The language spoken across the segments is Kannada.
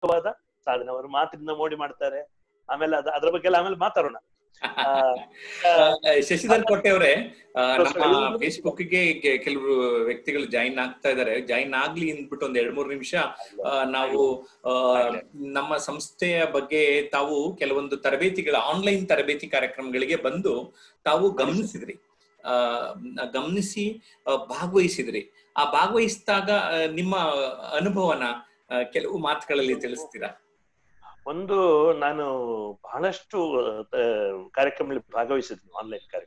ಅದ್ಭುತವಾದ ಸಾಧನೆ ಅವರು ಮಾತಿನಿಂದ ಮೋಡಿ ಮಾಡ್ತಾರೆ ಆಮೇಲೆ ಅದ ಅದ್ರ ಬಗ್ಗೆ ಎಲ್ಲ ಆಮೇಲೆ ಮಾತಾಡೋಣ ಆ, ಆ, ಶಶಿಧರ್ ಕೋಟೆ ಅವರೇ ಆ, ನಮ್ಮ ಪ್ರಶ್ನೆ- ಫೇಸ್ಬುಕ್ ಗೆ ಕೆ- ಕೆಲವರು ವ್ಯಕ್ತಿಗಳು ಜಾಯಿನ್ ಆಗ್ತಾ ಇದಾರೆ ಜಾಯಿನ್ ಆಗ್ಲಿ ಅಂದ್ಬಿಟ್ಟು ಒಂದ್ ಎರಡ್ ಮೂರು ನಿಮಿಷ ಆ, ನಾವು ಆ, ನಮ್ಮ ಸಂಸ್ಥೆಯ ಬಗ್ಗೆ ತಾವು ಕೆಲವೊಂದು ತರಬೇತಿಗಳ ಆನ್ಲೈನ್ ತರಬೇತಿ ಕಾರ್ಯಕ್ರಮಗಳಿಗೆ ಬಂದು ತಾವು ಗಮನಿಸಿದ್ರಿ ಆ ಗಮನಿಸಿ ಆ, ಭಾಗವಹಿಸಿದ್ರಿ ಆ ಭಾಗವಹಿಸಿದಾಗ ಆ, ನಿಮ್ಮ ಅನುಭವನ ಆ, ಕೆಲವು ಮಾತುಗಳಲ್ಲಿ ತಿಳಿಸ್ತೀರಾ ಒಂದು ನಾನು ಬಹಳಷ್ಟು ಆ, ಕಾರ್ಯಕ್ರಮಗಳಲ್ಲಿ ಭಾಗವಹಿಸಿದ್ನು ಆನ್ಲೈನ್ ಕಾರ್ಯಕ್ರಮ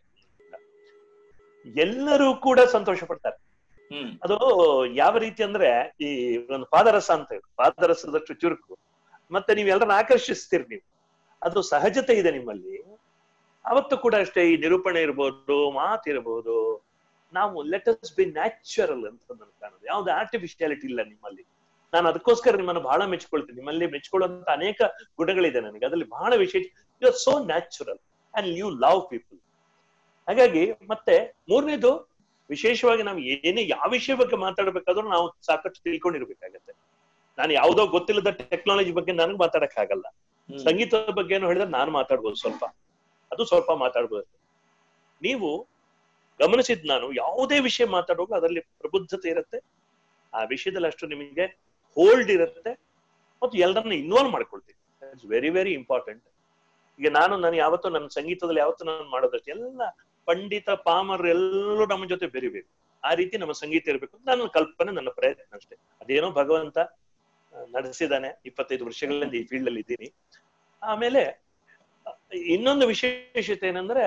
ಎಲ್ಲರೂ ಕೂಡ ಸಂತೋಷ ಪಡ್ತಾರೆ ಹ್ಮ್ ಅದು ಯಾವ ರೀತಿ ಅಂದ್ರೆ ಈ ಒಂದು ಪಾದರಸ ಅಂತ ಹೇಳಿ ಪಾದರಸದಷ್ಟು ಚುರುಕು ಮತ್ತೆ ನೀವು ಎಲ್ಲರನ್ನ ಆಕರ್ಷಿಸ್ತೀರಿ ನೀವು ಅದು ಸಹಜತೆ ಇದೆ ನಿಮ್ಮಲ್ಲಿ ಅವತ್ತು ಕೂಡ ಅಷ್ಟೇ ಈ ನಿರೂಪಣೆ ಇರ್ಬೋದು ಮಾತಿರ್ಬೋದು ನಾವು ಲೆಟ್ ಅಸ್ ಬಿ ನ್ಯಾಚುರಲ್ ಅಂತ ನನ್ಗೆ ಕಾಣೋದು ಯಾವ್ದು ಆರ್ಟಿಫಿಷಿಯಾಲಿಟಿ ಇಲ್ಲ ನಿಮ್ಮಲ್ಲಿ ನಾನು ಅದಕ್ಕೋಸ್ಕರ ನಿಮ್ಮನ್ನು ಬಹಳ ಮೆಚ್ಕೊಳ್ತೀನಿ ನಿಮ್ಮಲ್ಲಿ ಮೆಚ್ಕೊಳ್ಳುವಂತ ಅನೇಕ ಗುಣಗಳಿದೆ ನನಗೆ ಅದರಲ್ಲಿ ಬಹಳ ವಿಶೇಷ you are so natural and you love people ಹಾಗಾಗಿ ಮತ್ತೆ ಮೂರನೇದು ವಿಶೇಷವಾಗಿ ನಾವು ಏನೇ ಯಾವ ವಿಷಯ ಬಗ್ಗೆ ಮಾತಾಡ್ಬೇಕಾದ್ರೂ ನಾವು ಸಾಕಷ್ಟು ತಿಳ್ಕೊಂಡಿರ್ಬೇಕಾಗತ್ತೆ ನಾನು ಯಾವುದೋ ಗೊತ್ತಿಲ್ಲದ ಟೆಕ್ನಾಲಜಿ ಬಗ್ಗೆ ನನಗೆ ಮಾತಾಡಕ್ ಆಗಲ್ಲ ಹ್ಮ್. ಸಂಗೀತದ ಬಗ್ಗೆ ಏನು ಹೇಳಿದ್ರೆ ನಾನು ಮಾತಾಡ್ಬೋದು ಸ್ವಲ್ಪ ಅದು ಸ್ವಲ್ಪ ಮಾತಾಡ್ಬೋದು ನೀವು ಗಮನಿಸಿದ್ ನಾನು ಯಾವುದೇ ವಿಷಯ ಮಾತಾಡುವಾಗ ಅದರಲ್ಲಿ ಪ್ರಬುದ್ಧತೆ ಇರುತ್ತೆ ಆ ವಿಷಯದಲ್ಲಿ ಅಷ್ಟು ನಿಮಗೆ ಹೋಲ್ಡ್ ಇರುತ್ತೆ ಮತ್ತು ಎಲ್ಲರನ್ನ ಇನ್ವಾಲ್ವ್ ಮಾಡ್ಕೊಳ್ತೀನಿ ಇಟ್ಸ್ ವೆರಿ ವೆರಿ ಇಂಪಾರ್ಟೆಂಟ್ ಈಗ ನಾನು ನಾನು ಯಾವತ್ತೂ ನನ್ನ ಸಂಗೀತದಲ್ಲಿ ಯಾವತ್ತೂ ನಾನು ಮಾಡೋದಷ್ಟೇ ಎಲ್ಲ ಪಂಡಿತ ಪಾಮರ್ ಎಲ್ಲರೂ ನಮ್ಮ ಜೊತೆ ಬೆರಿಬೇಕು ಆ ರೀತಿ ನಮ್ಮ ಸಂಗೀತ ಇರಬೇಕು ಅಂತ ನನ್ನ ಕಲ್ಪನೆ ನನ್ನ ಪ್ರಯತ್ನ ಅಷ್ಟೇ ಅದೇನೋ ಭಗವಂತ ಆ, ನಡೆಸಿದಾನೆ ಇಪ್ಪತ್ತೈದು ವರ್ಷಗಳಿಂದ ಈ ಫೀಲ್ಡ್ ಅಲ್ಲಿ ಇದ್ದೀನಿ ಆಮೇಲೆ ಆ, ಇನ್ನೊಂದು ವಿಶೇಷತೆ ಏನಂದ್ರೆ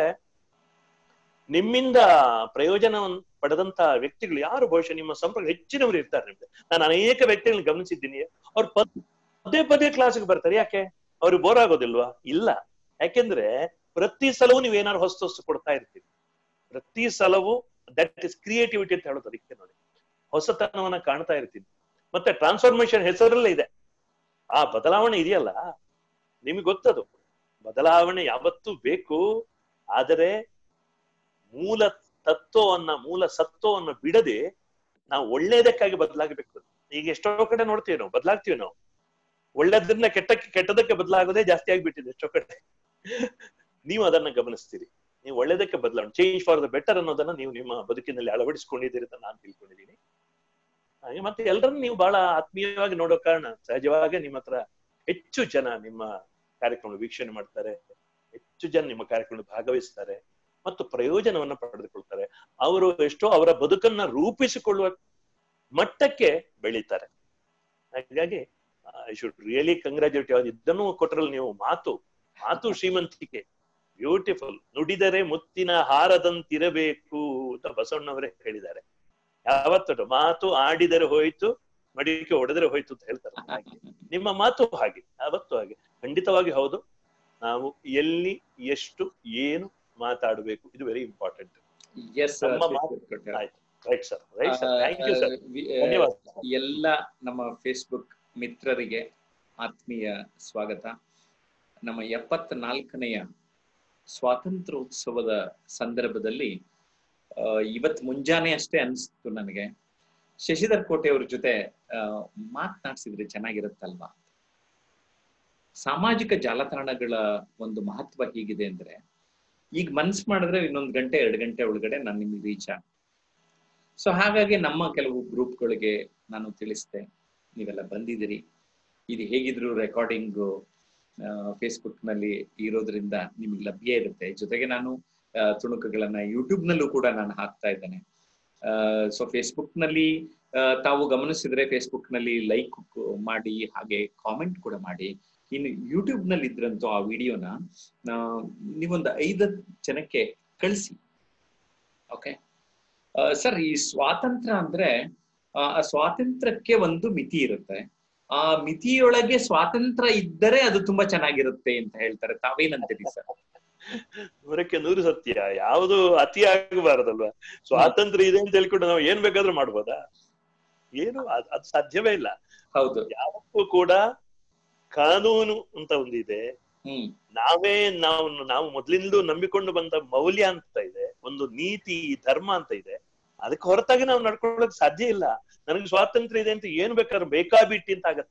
ನಿಮ್ಮಿಂದ ಪ್ರಯೋಜನವನ್ನು ಪಡೆದಂತ ವ್ಯಕ್ತಿಗಳು ಯಾರು ಬಹುಶಃ ನಿಮ್ಮ ಸಂಪರ್ಕ ಹೆಚ್ಚಿನವರು ಇರ್ತಾರೆ ನಿಮ್ಗೆ ನಾನು ಅನೇಕ ವ್ಯಕ್ತಿಗಳನ್ನ ಗಮನಿಸಿದ್ದೀನಿ ಅವ್ರು ಪದೇ ಪದೇ ಕ್ಲಾಸ್ಗೆ ಬರ್ತಾರೆ ಯಾಕೆ ಅವ್ರಿಗೆ ಬೋರ್ ಆಗೋದಿಲ್ವಾ ಇಲ್ಲ ಯಾಕೆಂದ್ರೆ ಪ್ರತಿ ಸಲವೂ ನೀವು ಏನಾದ್ರು ಹೊಸ ಹೊಸ ಕೊಡ್ತಾ ಇರ್ತೀವಿ ಪ್ರತಿ ಸಲವೂ ದಟ್ ಇಸ್ ಕ್ರಿಯೇಟಿವಿಟಿ ಅಂತ ಹೇಳೋದು ಅದಕ್ಕೆ ನೋಡಿ ಹೊಸತನವನ್ನ ಕಾಣ್ತಾ ಇರ್ತೀನಿ ಮತ್ತೆ ಟ್ರಾನ್ಸ್ಫಾರ್ಮೇಶನ್ ಹೆಸರಲ್ಲೇ ಇದೆ ಆ ಬದಲಾವಣೆ ಇದೆಯಲ್ಲ ನಿಮಗೆ ಗೊತ್ತದು ಬದಲಾವಣೆ ಯಾವತ್ತೂ ಬೇಕು ಆದರೆ ಮೂಲ ತತ್ವವನ್ನ ಮೂಲ ಸತ್ವವನ್ನು ಬಿಡದೆ ನಾವು ಒಳ್ಳೇದಕ್ಕಾಗಿ ಬದಲಾಗಬೇಕು ಈಗ ಎಷ್ಟೋ ಕಡೆ ನೋಡ್ತೀವಿ ನಾವು ಬದಲಾಗ್ತೀವಿ ನಾವು ಒಳ್ಳೇದನ್ನ ಕೆಟ್ಟಕ್ಕೆ ಕೆಟ್ಟದಕ್ಕೆ ಬದಲಾಗೋದೇ ಜಾಸ್ತಿ ಆಗ್ಬಿಟ್ಟಿದೆ ಎಷ್ಟೋ ಕಡೆ ನೀವು ಅದನ್ನ ಗಮನಿಸ್ತೀರಿ ನೀವು ಒಳ್ಳೇದಕ್ಕೆ ಬದಲಾವಣೆ ಚೇಂಜ್ ಫಾರ್ ದ ಬೆಟರ್ ಅನ್ನೋದನ್ನ ನೀವು ನಿಮ್ಮ ಬದುಕಿನಲ್ಲಿ ಅಳವಡಿಸಿಕೊಂಡಿದ್ದೀರಿ ಅಂತ ನಾನು ತಿಳ್ಕೊಂಡಿದ್ದೀನಿ ಹಾಗೆ ಮತ್ತೆ ಎಲ್ಲರನ್ನು ನೀವು ಬಹಳ ಆತ್ಮೀಯವಾಗಿ ನೋಡೋ ಕಾರಣ ಸಹಜವಾಗಿ ನಿಮ್ಮ ಹತ್ರ ಹೆಚ್ಚು ಜನ ನಿಮ್ಮ ಕಾರ್ಯಕ್ರಮ ವೀಕ್ಷಣೆ ಮಾಡ್ತಾರೆ ಹೆಚ್ಚು ಜನ ನಿಮ್ಮ ಕಾರ್ಯಕ್ರಮ ಭಾಗವಹಿಸ್ತಾರೆ ಮತ್ತು ಪ್ರಯೋಜನವನ್ನ ಪಡೆದುಕೊಳ್ತಾರೆ ಅವರು ಎಷ್ಟೋ ಅವರ ಬದುಕನ್ನ ರೂಪಿಸಿಕೊಳ್ಳುವ ಮಟ್ಟಕ್ಕೆ ಬೆಳೀತಾರೆ ಹಾಗಾಗಿ ಐ ಶುಡ್ ರಿಯಲಿ ಕಂಗ್ರಾಚುಲೇಟ್ ಇದನ್ನು ಕೊಟ್ಟರಲ್ಲಿ ನೀವು ಮಾತು ಮಾತು ಶ್ರೀಮಂತಿಕೆ ಬ್ಯೂಟಿಫುಲ್ ನುಡಿದರೆ ಮುತ್ತಿನ ಹಾರದಂತಿರಬೇಕು ಅಂತ ಬಸವಣ್ಣವರೇ ಹೇಳಿದ್ದಾರೆ ಯಾವತ್ತು ಮಾತು ಆಡಿದರೆ ಹೋಯ್ತು ಮಡಿಕೆ ಹೊಡೆದರೆ ಹೋಯ್ತು ಅಂತ ಹೇಳ್ತಾರೆ ಹಾಗೆ ನಿಮ್ಮ ಮಾತು ಹಾಗೆ ಯಾವತ್ತು ಹಾಗೆ ಖಂಡಿತವಾಗಿ ಹೌದು ನಾವು ಎಲ್ಲಿ ಎಷ್ಟು ಏನು ಮಾತಾಡಬೇಕು ಇದು ವೆರಿ ಇಂಪಾರ್ಟೆಂಟ್ ಎಸ್ ನಮ್ಮ ಮಾತು- ಆಯ್ತು right sir right sir thank you sir ಧನ್ಯವಾದ sir. ಎಲ್ಲ ನಮ್ಮ ಫೇಸ್ಬುಕ್ ಮಿತ್ರರಿಗೆ ಆತ್ಮೀಯ ಸ್ವಾಗತ ನಮ್ಮ ಎಪ್ಪತ್ನಾಲ್ಕನೆಯ ಸ್ವಾತಂತ್ರ್ಯೋತ್ಸವದ ಸಂದರ್ಭದಲ್ಲಿ ಆ, ಇವತ್ ಮುಂಜಾನೆ ಅಷ್ಟೇ ಅನಿಸ್ತು ನನಗೆ ಶಶಿಧರ್ ಕೋಟೆ ಅವ್ರ ಜೊತೆ ಆ, ಮಾತ್ನಾಡ್ಸಿದ್ರೆ ಚೆನ್ನಾಗಿರುತ್ತಲ್ವಾ ಸಾಮಾಜಿಕ ಜಾಲತಾಣಗಳ ಒಂದು ಮಹತ್ವ ಹೀಗಿದೆ ಅಂದ್ರೆ ಈಗ ಮನ್ಸ್ ಮಾಡಿದ್ರೆ ಇನ್ನೊಂದು ಗಂಟೆ ಎರಡು ಗಂಟೆ ಒಳಗಡೆ ನಾನು ನಿಮ್ಗೆ ರೀಚ್ ಆಗ ಸೊ ಹಾಗಾಗಿ ನಮ್ಮ ಕೆಲವು ಗ್ರೂಪ್ಗಳಿಗೆ ನಾನು ತಿಳಿಸ್ದೆ ನೀವೆಲ್ಲ ಬಂದಿದ್ದೀರಿ ಇದು ಹೇಗಿದ್ರು ರೆಕಾರ್ಡಿಂಗ್ ಫೇಸ್ಬುಕ್ ನಲ್ಲಿ ಇರೋದ್ರಿಂದ ನಿಮಗೆ ಲಭ್ಯ ಇರುತ್ತೆ ಜೊತೆಗೆ ನಾನು ಆ, ತುಣುಕುಗಳನ್ನ ಯೂಟ್ಯೂಬ್ ನಲ್ಲೂ ಕೂಡ ನಾನು ಹಾಕ್ತಾ ಇದ್ದೇನೆ ಸೊ ಫೇಸ್ಬುಕ್ ನಲ್ಲಿ ಆ, ತಾವು ಗಮನಿಸಿದ್ರೆ ಫೇಸ್ಬುಕ್ ನಲ್ಲಿ ಲೈಕ್ ಮಾಡಿ ಹಾಗೆ ಕಾಮೆಂಟ್ ಕೂಡ ಮಾಡಿ ಇನ್ನು ಯೂಟ್ಯೂಬ್ ನಲ್ಲಿ ಇದ್ರಂತೂ ಆ ವಿಡಿಯೋನ ನೀವೊಂದು ಐದು ಜನಕ್ಕೆ ಕಳಿಸಿ ಓಕೆ ಸರ್ ಈ ಸ್ವಾತಂತ್ರ್ಯ ಅಂದ್ರೆ ಆ ಆ ಸ್ವಾತಂತ್ರ್ಯಕ್ಕೆ ಒಂದು ಮಿತಿ ಇರುತ್ತೆ ಆ ಮಿತಿಯೊಳಗೆ ಸ್ವಾತಂತ್ರ್ಯ ಇದ್ದರೆ ಅದು ತುಂಬಾ ಚೆನ್ನಾಗಿರುತ್ತೆ ಅಂತ ಹೇಳ್ತಾರೆ ತಾವೇನಂತೀರಿ ಸರ್ ನೂರಕ್ಕೆ ನೂರು ಸತ್ಯ ಯಾವುದು ಅತಿ ಆಗಬಾರದಲ್ವಾ ಸ್ವಾತಂತ್ರ್ಯ ಇದೆ ಅಂತ ಹೇಳ್ಕೊಂಡು ನಾವು ಏನ್ ಬೇಕಾದ್ರೂ ಮಾಡ್ಬೋದಾ ಏನು ಅದ್- ಅದು ಸಾಧ್ಯವೇ ಇಲ್ಲ ಹೌದು ಯಾವಕ್ಕೂ ಕೂಡ ಕಾನೂನು ಅಂತ ಒಂದಿದೆ ಹ್ಮ್ ನಾವೇ ನಾವು ನಾವು ಮೊದ್ಲಿಂದಲೂ ನಂಬಿಕೊಂಡು ಬಂದ ಮೌಲ್ಯ ಅಂತ ಇದೆ ಒಂದು ನೀತಿ ಧರ್ಮ ಅಂತ ಇದೆ ಅದಕ್ಕೆ ಹೊರತಾಗಿ ನಾವು ನಡ್ಕೊಳ್ಳೋಕೆ ಸಾಧ್ಯ ಇಲ್ಲ ನನಗೆ ಸ್ವಾತಂತ್ರ್ಯ ಇದೆ ಅಂತ ಏನ್ ಬೇಕಾದ್ರೂ ಬೇಕಾಬಿಟ್ಟಿ ಅಂತ ಆಗತ್ತೆ ಅದು.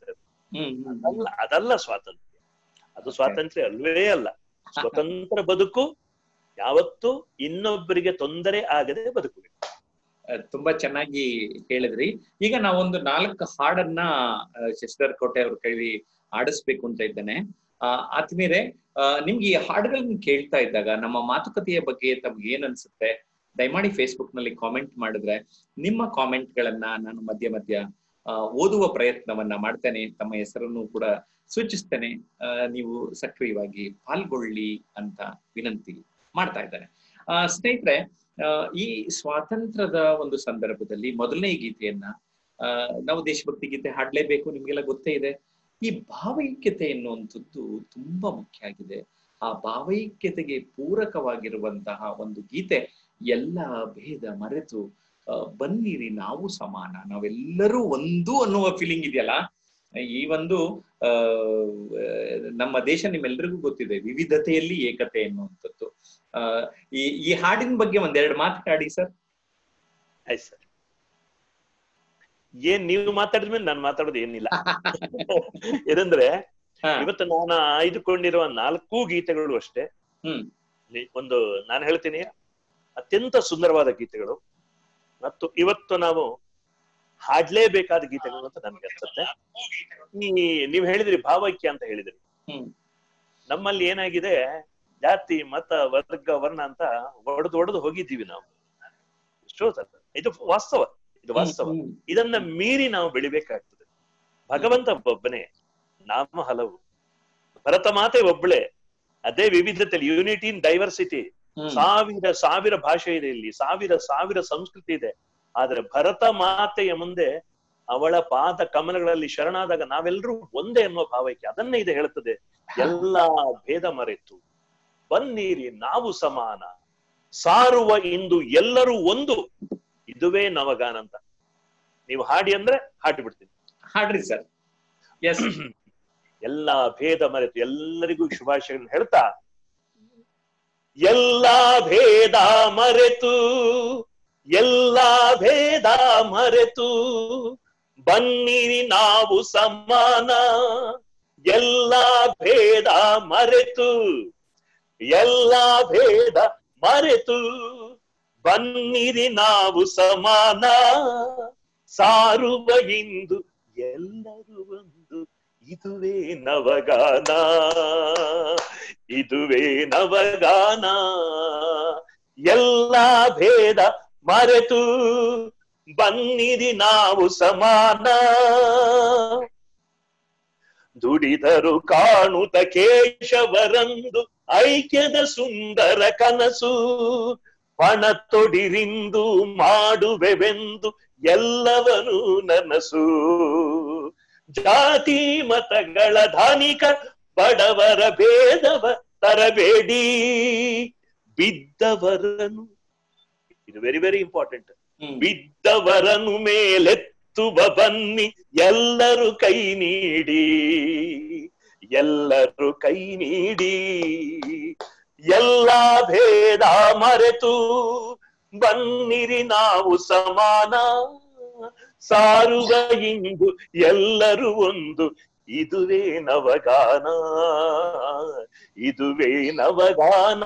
ಹ್ಮ್ ಹ್ಮ್ ಹ್ಮ್. ಅದಲ್ಲ ಅದಲ್ಲ ಸ್ವಾತಂತ್ರ್ಯ ಅದು ಸ್ವಾತಂತ್ರ್ಯ ಅಲ್ವೇ ಅಲ್ಲ ಸ್ವತಂತ್ರ ಬದುಕು ಯಾವತ್ತೂ ಇನ್ನೊಬ್ಬರಿಗೆ ತೊಂದರೆ ಆಗದೆ ಬದುಕಬೇಕು ಅಹ್, ತುಂಬಾ ಚೆನ್ನಾಗಿ ಹೇಳಿದ್ರಿ ಈಗ ನಾವೊಂದು ನಾಲ್ಕು ಹಾಡನ್ನ ಅಹ್, ಶಶಿಧರ್ ಕೋಟೆ ಅವ್ರ ಕೈಲಿ ಆಡಿಸ್ಬೇಕು ಅಂತ ಇದ್ದೇನೆ ಆ ಆತ್ಮೀಯರೇ ಆ, ನಿಮ್ಗೆ ಈ ಹಾಡುಗಳನ್ನ ಕೇಳ್ತಾ ಇದ್ದಾಗ ನಮ್ಮ ಮಾತುಕತೆಯ ಬಗ್ಗೆ ತಮ್ಗೆ ಏನ್ ಅನ್ಸುತ್ತೆ ದಯಮಾಡಿ ಫೇಸ್ಬುಕ್ ನಲ್ಲಿ ಕಾಮೆಂಟ್ ಮಾಡಿದ್ರೆ ನಿಮ್ಮ ಕಾಮೆಂಟ್ ಗಳನ್ನ ನಾನು ಮಧ್ಯ ಮಧ್ಯ ಆ, ಓದುವ ಪ್ರಯತ್ನವನ್ನ ಮಾಡ್ತೇನೆ ತಮ್ಮ ಹೆಸರನ್ನು ಕೂಡ ಸೂಚಿಸ್ತೇನೆ ಆ, ನೀವು ಸಕ್ರಿಯವಾಗಿ ಪಾಲ್ಗೊಳ್ಳಿ ಅಂತ ವಿನಂತಿ ಮಾಡ್ತಾ ಇದ್ದೇನೆ ಆ, ಸ್ನೇಹಿತರೆ ಆ, ಈ ಸ್ವಾತಂತ್ರ್ಯದ ಒಂದು ಸಂದರ್ಭದಲ್ಲಿ ಮೊದಲನೇ ಗೀತೆಯನ್ನ ಆ, ನಾವು ದೇಶಭಕ್ತಿ ಗೀತೆ ಹಾಡ್ಲೇಬೇಕು ನಿಮ್ಗೆಲ್ಲ ಗೊತ್ತೇ ಇದೆ ಈ ಭಾವೈಕ್ಯತೆ ಎನ್ನುವಂಥದ್ದು ತುಂಬಾ ಮುಖ್ಯ ಆಗಿದೆ ಆ ಭಾವೈಕ್ಯತೆಗೆ ಪೂರಕವಾಗಿರುವಂತಹ ಒಂದು ಗೀತೆ ಎಲ್ಲ ಭೇದ ಮರೆತು ಆ, ಬನ್ನಿರಿ ನಾವು ಸಮಾನ ನಾವೆಲ್ಲರೂ ಒಂದು ಅನ್ನುವ ಫೀಲಿಂಗ್ ಇದೆಯಲ್ಲ ಈ ಒಂದು ಆ ನಮ್ಮ ದೇಶ ನಿಮ್ಮೆಲ್ಲರಿಗೂ ಗೊತ್ತಿದೆ ವಿವಿಧತೆಯಲ್ಲಿ ಏಕತೆ ಎನ್ನುವಂಥದ್ದು ಆ ಈ ಈ ಹಾಡಿನ ಬಗ್ಗೆ ಒಂದೆರಡು ಮಾತನಾಡಿ ಸರ್ ಆಯ್ತು ಸರ್ ಏನ್ ನೀವು ಮಾತಾಡಿದ್ಮೇಲೆ ನಾನು ಮಾತಾಡೋದು ಏನಿಲ್ಲ ಏನಂದ್ರೆ ಹಾ ಇವತ್ತು ನಾನು ಆಯ್ದುಕೊಂಡಿರುವ ನಾಲ್ಕು ಗೀತೆಗಳು ಅಷ್ಟೇ ಹ್ಮ್ ಲಿ- ಒಂದು ನಾನು ಹೇಳ್ತೀನಿ ಅತ್ಯಂತ ಸುಂದರವಾದ ಗೀತೆಗಳು ಮತ್ತು ಇವತ್ತು ನಾವು ಹಾಡ್ಲೇಬೇಕಾದ ಗೀತೆಗಳು ಅಂತ ನನ್ಗೆ ಅನ್ಸುತ್ತೆ ಈ ನೀವ್ ಹೇಳಿದ್ರಿ ಭಾವೈಕ್ಯ ಅಂತ ಹೇಳಿದ್ರಿ ಹ್ಮ್ ನಮ್ಮಲ್ಲಿ ಏನಾಗಿದೆ ಜಾತಿ ಮತ ವರ್ಗ ವರ್ಣ ಅಂತ ಒಡೆದು ಒಡೆದು ಹೋಗಿದ್ದೀವಿ ನಾವು ಎಷ್ಟೋ ಸಲ. ಇದು ವಾಸ್ತವ ಇದು ವಾಸ್ತವ ಹ್ಮ್, ಇದನ್ನ ಮೀರಿ ನಾವು ಬೆಳಿಬೇಕಾಗ್ತದೆ ಭಗವಂತ ಒಬ್ಬನೇ ನಾಮ ಹಲವು ಭರತ ಮಾತೆ ಒಬ್ಬಳೆ ಅದೇ ವಿವಿಧತೆಯಲ್ಲಿ ಯೂನಿಟಿ ಇನ್ ಡೈವರ್ಸಿಟಿ ಹ್ಮ್, ಸಾವಿರ ಸಾವಿರ ಭಾಷೆ ಇದೆ ಇಲ್ಲಿ ಸಾವಿರ ಸಾವಿರ ಸಂಸ್ಕೃತಿ ಇದೆ ಆದ್ರೆ ಭರತ ಮಾತೆಯ ಮುಂದೆ ಅವಳ ಪಾದ ಕಮಲಗಳಲ್ಲಿ ಶರಣಾದಾಗ ನಾವೆಲ್ಲರೂ ಒಂದೇ ಅನ್ನುವ ಭಾವೈಕ್ಯ ಅದನ್ನೇ ಇದು ಹೇಳುತ್ತದೆ ಎಲ್ಲಾ ಭೇದ ಮರೆತು ಬನ್ನಿರಿ ನಾವು ಸಮಾನ ಸಾರುವ ಇಂದು ಎಲ್ಲರೂ ಒಂದು ಇದುವೇ ನವಗಾನ ಅಂತ ನೀವು ಹಾಡಿ ಅಂದ್ರೆ ಹಾಡಿ ಬಿಡ್ತೀನಿ ಹಾಡ್ರಿ ಸರ್ ಎಸ್ ಎಲ್ಲಾ ಭೇದ ಮರೆತು ಎಲ್ಲರಿಗೂ ಶುಭಾಶಯಗಳನ್ನು ಹೇಳ್ತಾ ಎಲ್ಲಾ ಭೇದ ಮರೆತು ಎಲ್ಲಾ ಭೇದ ಮರೆತು ಬನ್ನಿರಿ ನಾವು ಸಮಾನ ಎಲ್ಲಾ ಭೇದ ಮರೆತು ಎಲ್ಲಾ ಭೇದ ಮರೆತು ಬನ್ನಿರಿ ನಾವು ಸಮಾನ ಸಾರುವ ಇಂದು ಎಲ್ಲರೂ ಒಂದು ಇದುವೇ ನವಗಾನ ಇದುವೇ ನವಗಾನ ಎಲ್ಲ ಭೇದ ಮರೆತು ಬನ್ನಿರಿ ನಾವು ಸಮಾನ ದುಡಿದರು ಕಾಣುತ್ತ ಕೇಶವರಂದು ಐಕ್ಯದ ಸುಂದರ ಕನಸು ಪಣ ತೊಡಿರಿಂದು ಮಾಡುವೆವೆಂದು ಎಲ್ಲವನು ನನಸು ಜಾತಿ ಮತಗಳ ಧನಿಕ ಬಡವರ ಭೇದವ ತರಬೇಡಿ ಬಿದ್ದವರನು ಇದು ವೆರಿ ವೆರಿ ಇಂಪಾರ್ಟೆಂಟ್ ಹ್ಮ್ ಬಿದ್ದವರನು ಮೇಲೆತ್ತುವ ಬನ್ನಿ ಎಲ್ಲರೂ ಕೈ ನೀಡಿ ಎಲ್ಲರೂ ಕೈ ನೀಡಿ ಎಲ್ಲಾ ಭೇದ ಮರೆತು ಬನ್ನಿರಿ ನಾವು ಸಮಾನ ಸಾರುವ ಇಂದು ಎಲ್ಲರೂ ಒಂದು ಇದುವೇ ನವಗಾನ ಇದುವೇ ನವಗಾನ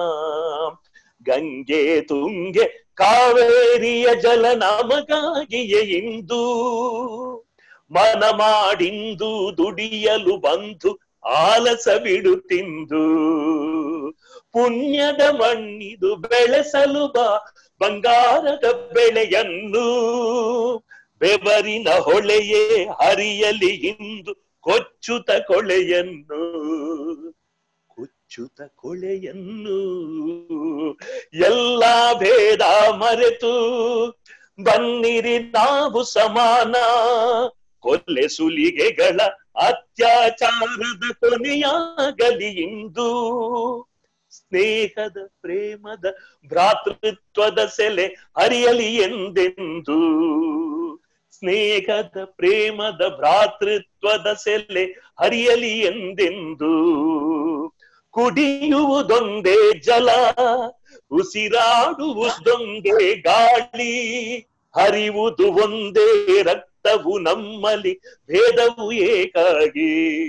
ಗಂಗೆ ತುಂಗೆ ಕಾವೇರಿಯ ಜಲ ನಮಗಾಗಿಯೇ ಇಂದು ಮನ ಮಾಡಿಂದು ದುಡಿಯಲು ಬಂದು ಆಲಸ ಬಿಡುತ್ತಿಂದು ಪುಣ್ಯದ ಮಣ್ಣಿದು ಬೆಳೆಸಲು ಬಾ ಬಂಗಾರದ ಬೆಳೆಯನ್ನು ಬೆವರಿನ ಹೊಳೆಯೇ ಹರಿಯಲಿ ಇಂದು ಕೊಚ್ಚುತ ಕೊಳೆಯನ್ನು ಕೊಚ್ಚುತ ಕೊಳೆಯನ್ನು ಎಲ್ಲಾ ಭೇದ ಮರೆತು ಬನ್ನಿರಿ ನಾವು ಸಮಾನ ಕೊಲ್ಲೆ ಸುಲಿಗೆಗಳ ಅತ್ಯಾಚಾರದ ಕೊನೆಯಾಗಲಿ ಇಂದು ಸ್ನೇಹದ ಪ್ರೇಮದ ಭ್ರಾತೃತ್ವದ ಸೆಲೆ ಹರಿಯಲಿ ಎಂದೆಂದು ಸ್ನೇಹದ ಪ್ರೇಮದ ಭ್ರಾತೃತ್ವದ ಸೆಲೆ ಹರಿಯಲಿ ಎಂದೆಂದು ಕುಡಿಯುವುದೊಂದೇ ಜಲ ಉಸಿರಾಡುವುದೊಂದೇ ಗಾಳಿ ಹರಿವುದು ಒಂದೇ ರಕ್ತ ಅರ್ಥವು ನಮ್ಮಲ್ಲಿ ಭೇದವು ಏಕಾಗಿ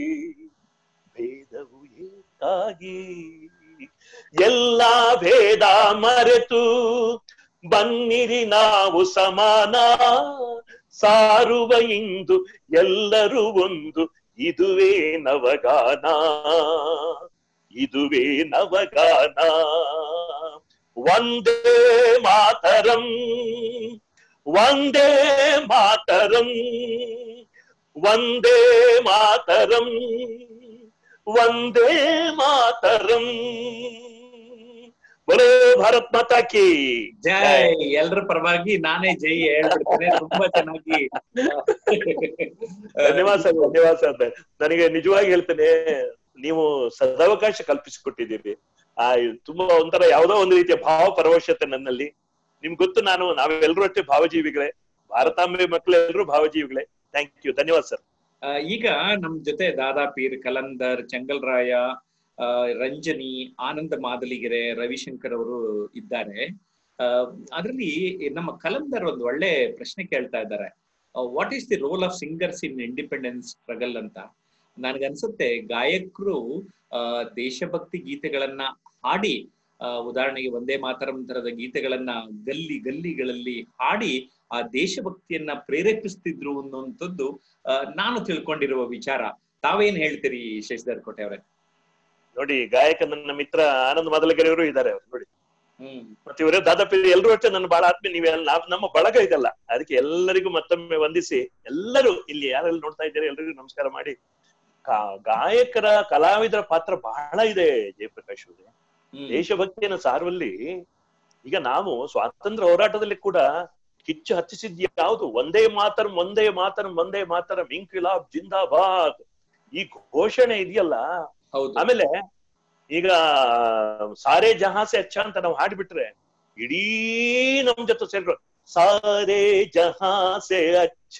ಭೇದವು ಏಕಾಗಿ ಎಲ್ಲಾ ಭೇದ ಮರೆತು ಬನ್ನಿರಿ ನಾವು ಸಮಾನ ಸಾರುವ ಇಂದು ಎಲ್ಲರೂ ಒಂದು ಇದುವೇ ನವಗಾನ ಇದುವೇ ನವಗಾನ ಒಂದೇ ಮಾತರಂ ಒಂದೇ ಮಾತರಂ ಒಂದೇ ಮಾತರಂ ಒಂದೇ ಮಾತರಂ ಬರೋ ಭಾರತ್ ಮಾತಾ ಕಿ ಜೈ ಎಲ್ರ ಪರವಾಗಿ ನಾನೇ ಜೈ ಹೇಳ್ಬಿಡ್ತೇನೆ ತುಂಬಾ ಚೆನ್ನಾಗಿ ಧನ್ಯವಾದ ಸರ್ ಧನ್ಯವಾದ ಸರ್ ನನಗೆ ನಿಜವಾಗಿ ಹೇಳ್ತೇನೆ ನೀವು ಸದಾವಕಾಶ ಕಲ್ಪಿಸಿಕೊಟ್ಟಿದ್ದೀರಿ ಆ ತುಂಬಾ ಒಂಥರ ಯಾವ್ದೋ ಒಂದು ರೀತಿಯ ಭಾವ ಪರವಶತೆ ನನ್ನಲ್ಲಿ ನಿಮ್ಗೆ ಗೊತ್ತು ನಾನು ನಾವೆಲ್ಲರೂ ಅಷ್ಟೇ ಭಾವಜೀವಿಗಳೇ ಭಾರತಾಂಬೆ ಮಕ್ಕಳೆಲ್ಲರೂ ಭಾವಜೀವಿಗಳೇ ಥ್ಯಾಂಕ್ ಯು ಧನ್ಯವಾದ ಸರ್ ಆ, ಈಗ ನಮ್ ಜೊತೆ ದಾದಾ ಪೀರ್ ಕಲಂದರ್ ಚಂಗಲ್ರಾಯ ಆ, ರಂಜನಿ ಆನಂದ ಮಾದಲಿಗೆರೆ ರವಿಶಂಕರ್ ಅವರು ಇದ್ದಾರೆ ಅದರಲ್ಲಿ ನಮ್ಮ ಕಲಂದರ್ ಒಂದು ಒಳ್ಳೆ ಪ್ರಶ್ನೆ ಕೇಳ್ತಾ ಇದ್ದಾರೆ what is the role of singers in independence struggle ಅಂತ ನನಗನ್ಸುತ್ತೆ ಗಾಯಕರು ಆ, ದೇಶಭಕ್ತಿ ಗೀತೆಗಳನ್ನ ಹಾಡಿ ಆ, ಉದಾಹರಣೆಗೆ ಒಂದೇ ಮಾತರಂ ತರದ ಗೀತೆಗಳನ್ನ ಗಲ್ಲಿ ಗಲ್ಲಿಗಳಲ್ಲಿ ಹಾಡಿ ಆ ದೇಶಭಕ್ತಿಯನ್ನ ಪ್ರೇರೇಪಿಸ್ತಿದ್ರು ಅನ್ನುವಂಥದ್ದು ಆ, ನಾನು ತಿಳ್ಕೊಂಡಿರುವ ವಿಚಾರ ತಾವೇನ್ ಹೇಳ್ತೀರಿ ಶಶಿಧರ್ ಕೋಟೆ ಅವರೇ ನೋಡಿ ಗಾಯಕ ನನ್ನ ಮಿತ್ರ ಆನಂದ್ ಮದಲಗೆರೆಯವರು ಇದ್ದಾರೆ ಅವ್ರು ನೋಡಿ ಹ್ಮ್ ಮತ್ತೆ ಇವರೇ ದಾದಾಪಿ ಎಲ್ಲರೂ ಅಷ್ಟೇ ನನ್ನ ಬಹಳ ಆತ್ಮೀಯ ನೀವೇ ನಾವ್- ನಮ್ಮ ಬಳಗ ಇದಲ್ಲ ಅದಕ್ಕೆ ಎಲ್ಲರಿಗೂ ಮತ್ತೊಮ್ಮೆ ವಂದಿಸಿ ಎಲ್ಲರೂ ಇಲ್ಲಿ ಯಾರೆಲ್ಲ ನೋಡ್ತಾ ಇದ್ದಾರೆ ಎಲ್ಲರಿಗೂ ನಮಸ್ಕಾರ ಮಾಡಿ ಕಾ- ಗಾಯಕರ ಕಲಾವಿದರ ಪಾತ್ರ ಬಹಳ ಇದೆ ಜಯಪ್ರಕಾಶ್ ಅವರೇ ಹ್ಮ್ ದೇಶಭಕ್ತಿಯನ್ನು ಸಾರುವಲ್ಲಿ ಈಗ ನಾವು ಸ್ವಾತಂತ್ರ್ಯ ಹೋರಾಟದಲ್ಲಿ ಕೂಡ ಕಿಚ್ಚು ಹಚ್ಚಿಸಿದ್ ಯಾವುದು ಒಂದೇ ಮಾತರಂ ಒಂದೇ ಮಾತರಂ ಒಂದೇ ಮಾತರಂ ಇಂಕ್ವಿಲಾಬ್ ಜಿಂದಾಬಾದ್ ಈ ಘೋಷಣೆ ಇದೆಯಲ್ಲ ಹೌದು ಆಮೇಲೆ ಈಗ ಸಾರೇ ಜಹಾಸೆ ಅಚ್ಚ ಅಂತ ನಾವು ಹಾಡ್ಬಿಟ್ರೆ ಇಡೀ ನಮ್ ಜೊತೆ ಸೇರ್ಕೊಂಡು ಸಾರೇ ಜಹಾಸೆ ಅಚ್ಚ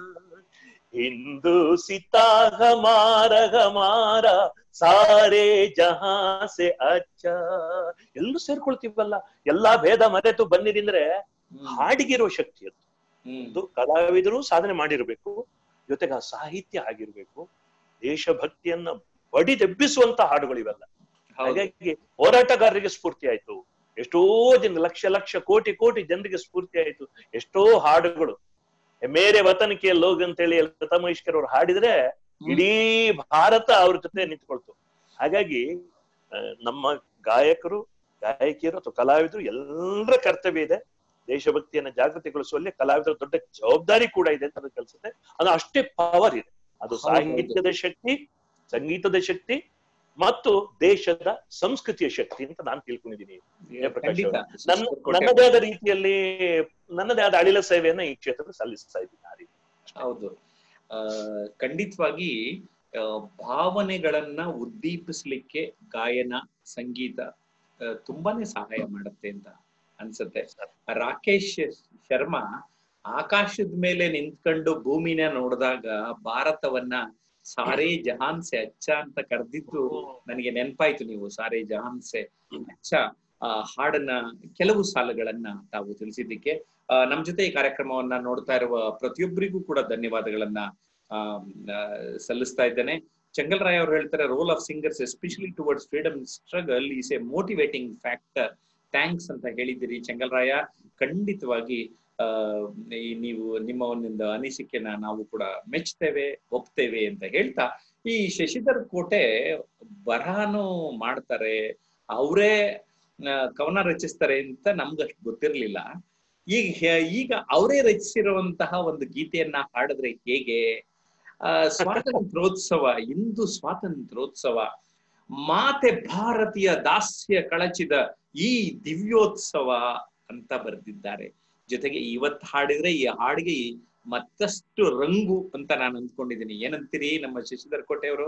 ಹಿಂದೂ ಸಿತಾ ಹಮಾರ ಹಮಾರ ಸಾರೇ ಜಹಾಸೆ ಅಚ್ಚ ಎಲ್ಲರೂ ಸೇರ್ಕೊಳ್ತೀವಲ್ಲ ಎಲ್ಲಾ ಭೇದ ಮರೆತು ಬನ್ನಿರಿಂದ್ರೆ ಹ್ಮ್. ಹಾಡಿಗಿರೋ ಶಕ್ತಿ ಅದು ಹ್ಮ್. ಒಂದು ಕಲಾವಿದರು ಸಾಧನೆ ಮಾಡಿರ್ಬೇಕು ಜೊತೆಗೆ ಆ ಸಾಹಿತ್ಯ ಆಗಿರ್ಬೇಕು ದೇಶಭಕ್ತಿಯನ್ನ ಬಡಿದೆಬ್ಬಿಸುವಂತ ಹಾಡುಗಳು ಇವೆಲ್ಲ ಹೌದು. ಹಾಗಾಗಿ ಹೋರಾಟಗಾರರಿಗೆ ಸ್ಫೂರ್ತಿ ಆಯ್ತು ಎಷ್ಟೋ ಜನ ಲಕ್ಷ ಲಕ್ಷ ಕೋಟಿ ಕೋಟಿ ಜನರಿಗೆ ಸ್ಫೂರ್ತಿ ಆಯ್ತು ಎಷ್ಟೋ ಹಾಡುಗಳು ಮೇರೆ ವತನಕ್ಕೆ ಲೋಗ್ ಅಂತೇಳಿ ಲತಾ ಮಂಗೇಶ್ಕರ್ ಅವ್ರು ಹಾಡಿದ್ರೆ ಹ್ಮ್. ಇಡೀ ಭಾರತ ಅವ್ರ ಜೊತೆ ನಿಂತ್ಕೊಳ್ತು ಹಾಗಾಗಿ ಆ, ನಮ್ಮ ಗಾಯಕರು ಗಾಯಕಿಯರು ಅಥವಾ ಕಲಾವಿದರು ಎಲ್ಲರ ಕರ್ತವ್ಯ ಇದೆ ದೇಶಭಕ್ತಿಯನ್ನ ಜಾಗೃತಿಗೊಳಿಸುವಲ್ಲಿ ಕಲಾವಿದರ ದೊಡ್ಡ ಜವಾಬ್ದಾರಿ ಕೂಡ ಇದೆ ಅಂತ ನನಗೆ ಕಲ್ಸುತ್ತೆ ಅದು ಅಷ್ಟೇ ಪವರ್ ಇದೆ ಅದು ಹೌದು, ಸಾಹಿತ್ಯದ ಶಕ್ತಿ ಸಂಗೀತದ ಶಕ್ತಿ ಮತ್ತು ದೇಶದ ಸಂಸ್ಕೃತಿಯ ಶಕ್ತಿ ಅಂತ ನಾನು ತಿಳ್ಕೊಂಡಿದ್ದೀನಿ ಜಯಪ್ರಕಾಶ್ ಖಂಡಿತ ನನ್ನ ಶಶಿಧರ್ ಕೋಟೆ ನನ್ನದೇ ಆದ ರೀತಿಯಲ್ಲಿ ನನ್ನದೇ ಆದ ಅಳಿಲ ಸೇವೆಯನ್ನ ಈ ಕ್ಷೇತ್ರದಲ್ಲಿ ಸಲ್ಲಿಸ್ತಾ ಇದ್ದೀನಿ ಆ ರೀತಿ. ಹೌದು ಆ ಖಂಡಿತವಾಗಿ ಆ, ಭಾವನೆಗಳನ್ನ ಉದ್ದೀಪಿಸ್ಲಿಕ್ಕೆ ಗಾಯನ ಸಂಗೀತ ಆ, ತುಂಬಾನೇ ಸಹಾಯ ಮಾಡುತ್ತೆ ಅಂತ ಅನ್ಸುತ್ತೆ ರಾಕೇಶ್ ಶರ್ಮಾ ಆಕಾಶದ ಮೇಲೆ ನಿಂತ್ಕೊಂಡು ಭೂಮಿನ ನೋಡಿದಾಗ ಭಾರತವನ್ನ ಸಾರೇ ಜಹಾನ್ ಸೆ ಅಚ್ಚ ಅಂತ ಕರೆದಿದ್ದು ನನಗೆ ನೆನಪಾಯ್ತು ನೀವು ಸಾರೇ ಜಹಾನ್ ಸೆ ಅಚ್ಚ ಆ ಹಾಡನ್ನ ಕೆಲವು ಸಾಲುಗಳನ್ನ ತಾವು ತಿಳಿಸಿದ್ದಕ್ಕೆ ಆ, ನಮ್ ಜೊತೆ ಈ ಕಾರ್ಯಕ್ರಮವನ್ನ ನೋಡ್ತಾ ಇರುವ ಪ್ರತಿಯೊಬ್ಬರಿಗೂ ಕೂಡ ಧನ್ಯವಾದಗಳನ್ನ ಆ, ಆ, ಸಲ್ಲಿಸ್ತಾ ಇದ್ದೇನೆ ಚಂಗಲ್ರಾಯ್ ಅವರು ಹೇಳ್ತಾರೆ role of singers especially towards freedom struggle is a motivating factor thanks ಅಂತ ಹೇಳಿದ್ದೀರಿ ಚಂಗಲ್ರಾಯ ಖಂಡಿತವಾಗಿ ಆ ಈ ನೀವು ನಿಮ್ಮ ಒಂದೊಂದು ಅನಿಸಿಕೆನ ನಾವು ಕೂಡ ಮೆಚ್ತೇವೆ ಒಪ್ತೇವೆ ಅಂತ ಹೇಳ್ತಾ ಈ ಶಶಿಧರ್ ಕೋಟೆ ಬರಹನು ಮಾಡ್ತಾರೆ ಅವರೇ ಕವನ ರಚಿಸ್ತಾರೆ ಅಂತ ನಮ್ಗಷ್ಟು ಗೊತ್ತಿರ್ಲಿಲ್ಲ ಈಗ ಹೆ- ಈಗ ಅವರೇ ರಚಿಸಿರುವಂತಹ ಒಂದು ಗೀತೆಯನ್ನ ಹಾಡಿದ್ರೆ ಹೇಗೆ ಆ ಸ್ವಾತಂತ್ರ್ಯೋತ್ಸವ ಇಂದು ಸ್ವಾತಂತ್ರ್ಯೋತ್ಸವ ಮಾತೆ ಭಾರತೀಯ ದಾಸ್ಯ ಕಳಚಿದ ಈ ದಿವ್ಯೋತ್ಸವ ಅಂತ ಬರೆದಿದ್ದಾರೆ ಜೊತೆಗೆ ಇವತ್ ಹಾಡಿದ್ರೆ ಈ ಹಾಡಿಗೆ ಮತ್ತಷ್ಟು ರಂಗು ಅಂತ ನಾನು ಅಂದ್ಕೊಂಡಿದ್ದೀನಿ ಏನಂತೀರಿ ನಮ್ಮ ಶಶಿಧರ್ ಕೋಟೆ ಅವರು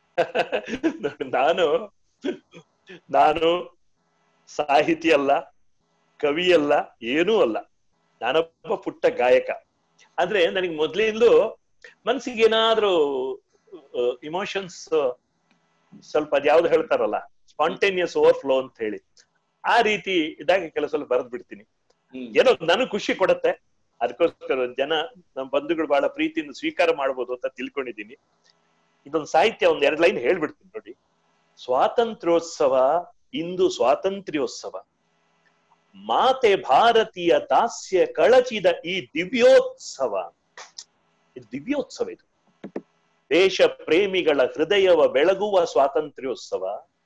ನಾನು ನಾನು ಸಾಹಿತಿ ಅಲ್ಲ ಕವಿ ಅಲ್ಲ ಏನೂ ಅಲ್ಲ ನಾನೊಬ್ಬ ಪುಟ್ಟ ಗಾಯಕ ಆದ್ರೆ ನನಗೆ ಮೊದ್ಲಿಂದಲೂ ಮನ್ಸಿಗೆ ಏನಾದ್ರೂ ಇಮೋಷನ್ಸ್ ಸ್ವಲ್ಪ ಅದ್ಯಾವ್ದು ಹೇಳ್ತಾರಲ್ಲ ಸ್ಪಾಂಟೇನಿಯಸ್ ಓವರ್ಫ್ಲೋ ಅಂತ ಹೇಳಿ ಆ ರೀತಿ ಇದ್ದಾಗ ಕೆಲವು ಸಲ ಬರೆದ್ ಬಿಡ್ತೀನಿ ಹ್ಮ್ ಏನೋ ನನಗ್ ಖುಷಿ ಕೊಡತ್ತೆ ಅದಕ್ಕೋಸ್ಕರ ಜನ ನಮ್ಮ ಬಂಧುಗಳು ಬಹಳ ಪ್ರೀತಿಯಿಂದ ಸ್ವೀಕಾರ ಮಾಡ್ಬೋದು ಅಂತ ತಿಳ್ಕೊಂಡಿದ್ದೀನಿ ಇದೊಂದು ಸಾಹಿತ್ಯ ಒಂದ್ ಎರಡ್ ಲೈನ್ ಹೇಳ್ಬಿಡ್ತೀನಿ ನೋಡಿ ಸ್ವಾತಂತ್ರ್ಯೋತ್ಸವ ಇಂದು ಸ್ವಾತಂತ್ರ್ಯೋತ್ಸವ ಮಾತೆ ಭಾರತೀಯ ದಾಸ್ಯ ಕಳಚಿದ ಈ ದಿವ್ಯೋತ್ಸವ ಇದು ದಿವ್ಯೋತ್ಸವ ಇದು ದೇಶ ಪ್ರೇಮಿಗಳ ಹೃದಯವ ಬೆಳಗುವ ಸ್ವಾತಂತ್ರ್ಯೋತ್ಸವ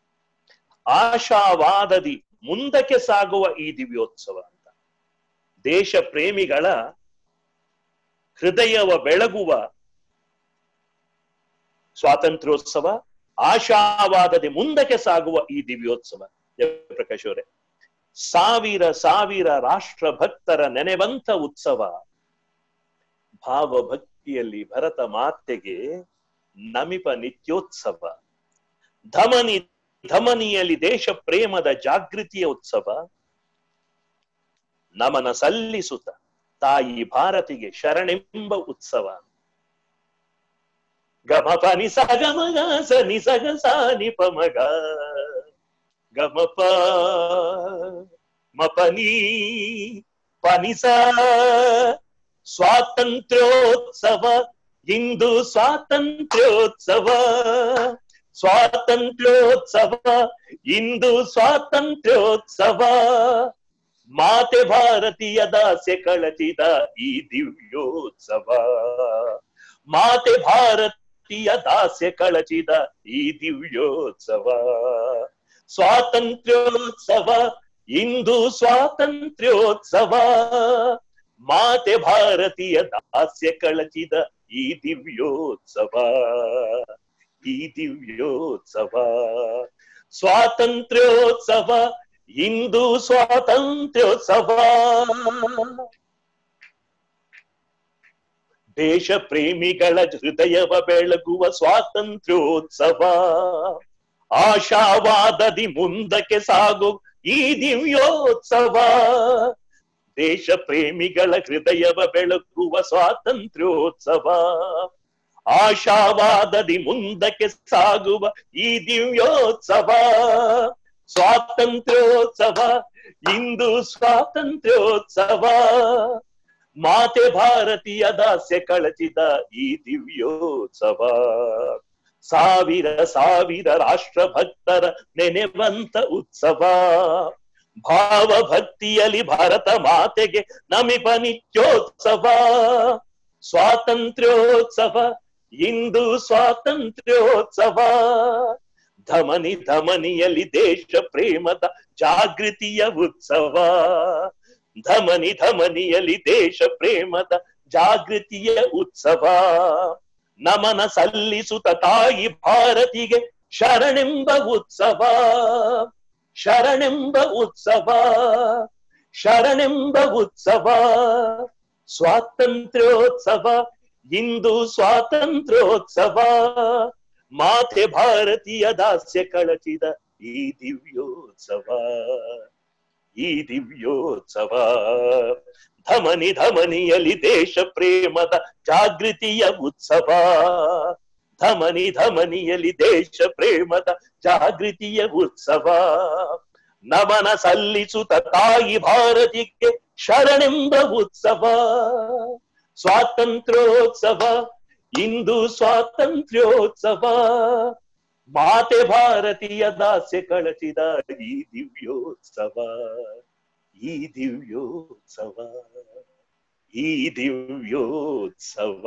ಆಶಾವಾದದಿ ಮುಂದಕ್ಕೆ ಸಾಗುವ ಈ ದಿವ್ಯೋತ್ಸವ ಅಂತ ದೇಶ ಪ್ರೇಮಿಗಳ ಹೃದಯವ ಬೆಳಗುವ ಸ್ವಾತಂತ್ರ್ಯೋತ್ಸವ ಆಶಾವಾದದಿ ಮುಂದಕ್ಕೆ ಸಾಗುವ ಈ ದಿವ್ಯೋತ್ಸವ ಜಯಪ್ರಕಾಶ್ ಅವರೇ ಸಾವಿರ ಸಾವಿರ ರಾಷ್ಟ್ರ ಭಕ್ತರ ನೆನೆವಂತ ಉತ್ಸವ ಭಾವಭಕ್ತಿಯಲ್ಲಿ ಭರತ ಮಾತೆಗೆ ನಮಿಪ ನಿತ್ಯೋತ್ಸವ ಧಮನಿ ಧಮನಿಯಲ್ಲಿ ದೇಶ ಪ್ರೇಮದ ಜಾಗೃತಿಯ ಉತ್ಸವ ನಮನ ಸಲ್ಲಿಸುತ್ತ ತಾಯಿ ಭಾರತಿಗೆ ಶರಣೆಂಬ ಉತ್ಸವ ಗಮ ಪನಿ ಸ ಗಮ ಗ ಸ ನಿ ಸ ಗ ಸ ನಿ ಪ ಮ ಗ ಗಮ ಪ ಮ ಪ ನೀ ಪನಿ ಸ ಸ್ವಾತಂತ್ರ್ಯೋತ್ಸವ ಇಂದು ಸ್ವಾತಂತ್ರ್ಯೋತ್ಸವ ಸ್ವಾತಂತ್ರ್ಯೋತ್ಸವ ಇಂದು ಸ್ವಾತಂತ್ರ್ಯೋತ್ಸವ ಮಾತೆ ಭಾರತೀಯ ದಾಸ್ಯ ಕಳಚಿದ ಈ ದಿವ್ಯೋತ್ಸವ ಮಾತೆ ಭಾರತೀಯ ದಾಸ್ಯ ಕಳಚಿದ ಈ ದಿವ್ಯೋತ್ಸವ ಸ್ವಾತಂತ್ರ್ಯೋತ್ಸವ ಇಂದು ಸ್ವಾತಂತ್ರ್ಯೋತ್ಸವ ಮಾತೆ ಭಾರತೀಯ ದಾಸ್ಯ ಕಳಚಿದ ಈ ದಿವ್ಯೋತ್ಸವ ಈ ದಿವ್ಯೋತ್ಸವ ಸ್ವಾತಂತ್ರ್ಯೋತ್ಸವ ಇಂದು ಸ್ವಾತಂತ್ರ್ಯೋತ್ಸವ ದೇಶ ಪ್ರೇಮಿಗಳ ಹೃದಯವ ಬೆಳಗುವ ಸ್ವಾತಂತ್ರ್ಯೋತ್ಸವ ಆಶಾವಾದದಿ ಮುಂದಕ್ಕೆ ಸಾಗು ಈ ದಿವ್ಯೋತ್ಸವ ದೇಶ ಪ್ರೇಮಿಗಳ ಹೃದಯವ ಬೆಳಗುವ ಸ್ವಾತಂತ್ರ್ಯೋತ್ಸವ ಆಶಾವಾದದಿ ಮುಂದಕ್ಕೆ ಸಾಗುವ ಈ ದಿವ್ಯೋತ್ಸವ ಸ್ವಾತಂತ್ರ್ಯೋತ್ಸವ ಇಂದು ಸ್ವಾತಂತ್ರ್ಯೋತ್ಸವ ಮಾತೆ ಭಾರತೀಯ ದಾಸ್ಯ ಕಳಚಿದ ಈ ದಿವ್ಯೋತ್ಸವ ಸಾವಿರ ಸಾವಿರ ರಾಷ್ಟ್ರ ಭಕ್ತರ ನೆನೆವಂತ ಉತ್ಸವ ಭಾವಭಕ್ತಿಯಲ್ಲಿ ಭಾರತ ಮಾತೆಗೆ ನಮಿಪ ನಿತ್ಯೋತ್ಸವ ಸ್ವಾತಂತ್ರ್ಯೋತ್ಸವ ಇಂದು ಸ್ವಾತಂತ್ರ್ಯೋತ್ಸವ ಧಮನಿ ಧಮನಿಯಲ್ಲಿ ದೇಶ ಪ್ರೇಮದ ಜಾಗೃತಿಯ ಉತ್ಸವ ಧಮನಿ ಧಮನಿಯಲ್ಲಿ ದೇಶ ಪ್ರೇಮದ ಜಾಗೃತಿಯ ಉತ್ಸವ ನಮನ ಸಲ್ಲಿಸುತ್ತ ತಾಯಿ ಭಾರತಿಗೆ ಶರಣೆಂಬ ಉತ್ಸವ ಶರಣೆಂಬ ಉತ್ಸವ ಶರಣೆಂಬ ಉತ್ಸವ ಸ್ವಾತಂತ್ರ್ಯೋತ್ಸವ ಇಂದು ಸ್ವಾತಂತ್ರ್ಯೋತ್ಸವ ಮಾತೆ ಭಾರತೀಯ ದಾಸ್ಯ ಕಳಚಿದ ಈ ದಿವ್ಯೋತ್ಸವ ಈ ದಿವ್ಯೋತ್ಸವ ಧಮನಿ ಧಮನಿಯಲ್ಲಿ ದೇಶ ಪ್ರೇಮದ ಜಾಗೃತಿಯ ಉತ್ಸವ ಧಮನಿ ಧಮನಿಯಲ್ಲಿ ದೇಶ ಪ್ರೇಮದ ಜಾಗೃತಿಯ ಉತ್ಸವ ನಮನ ಸಲ್ಲಿಸುತ್ತ ತಾಯಿ ಭಾರತಿಗೆ ಶರಣೆಂಬ ಉತ್ಸವ ಸ್ವಾತಂತ್ರ್ಯೋತ್ಸವ ಇಂದು ಸ್ವಾತಂತ್ರ್ಯೋತ್ಸವ ಮಾತೆ ಭಾರತೀಯ ದಾಸ್ಯ ಕಳಚಿದ ಈ ದಿವ್ಯೋತ್ಸವ ಈ ದಿವ್ಯೋತ್ಸವ ಈ ದಿವ್ಯೋತ್ಸವ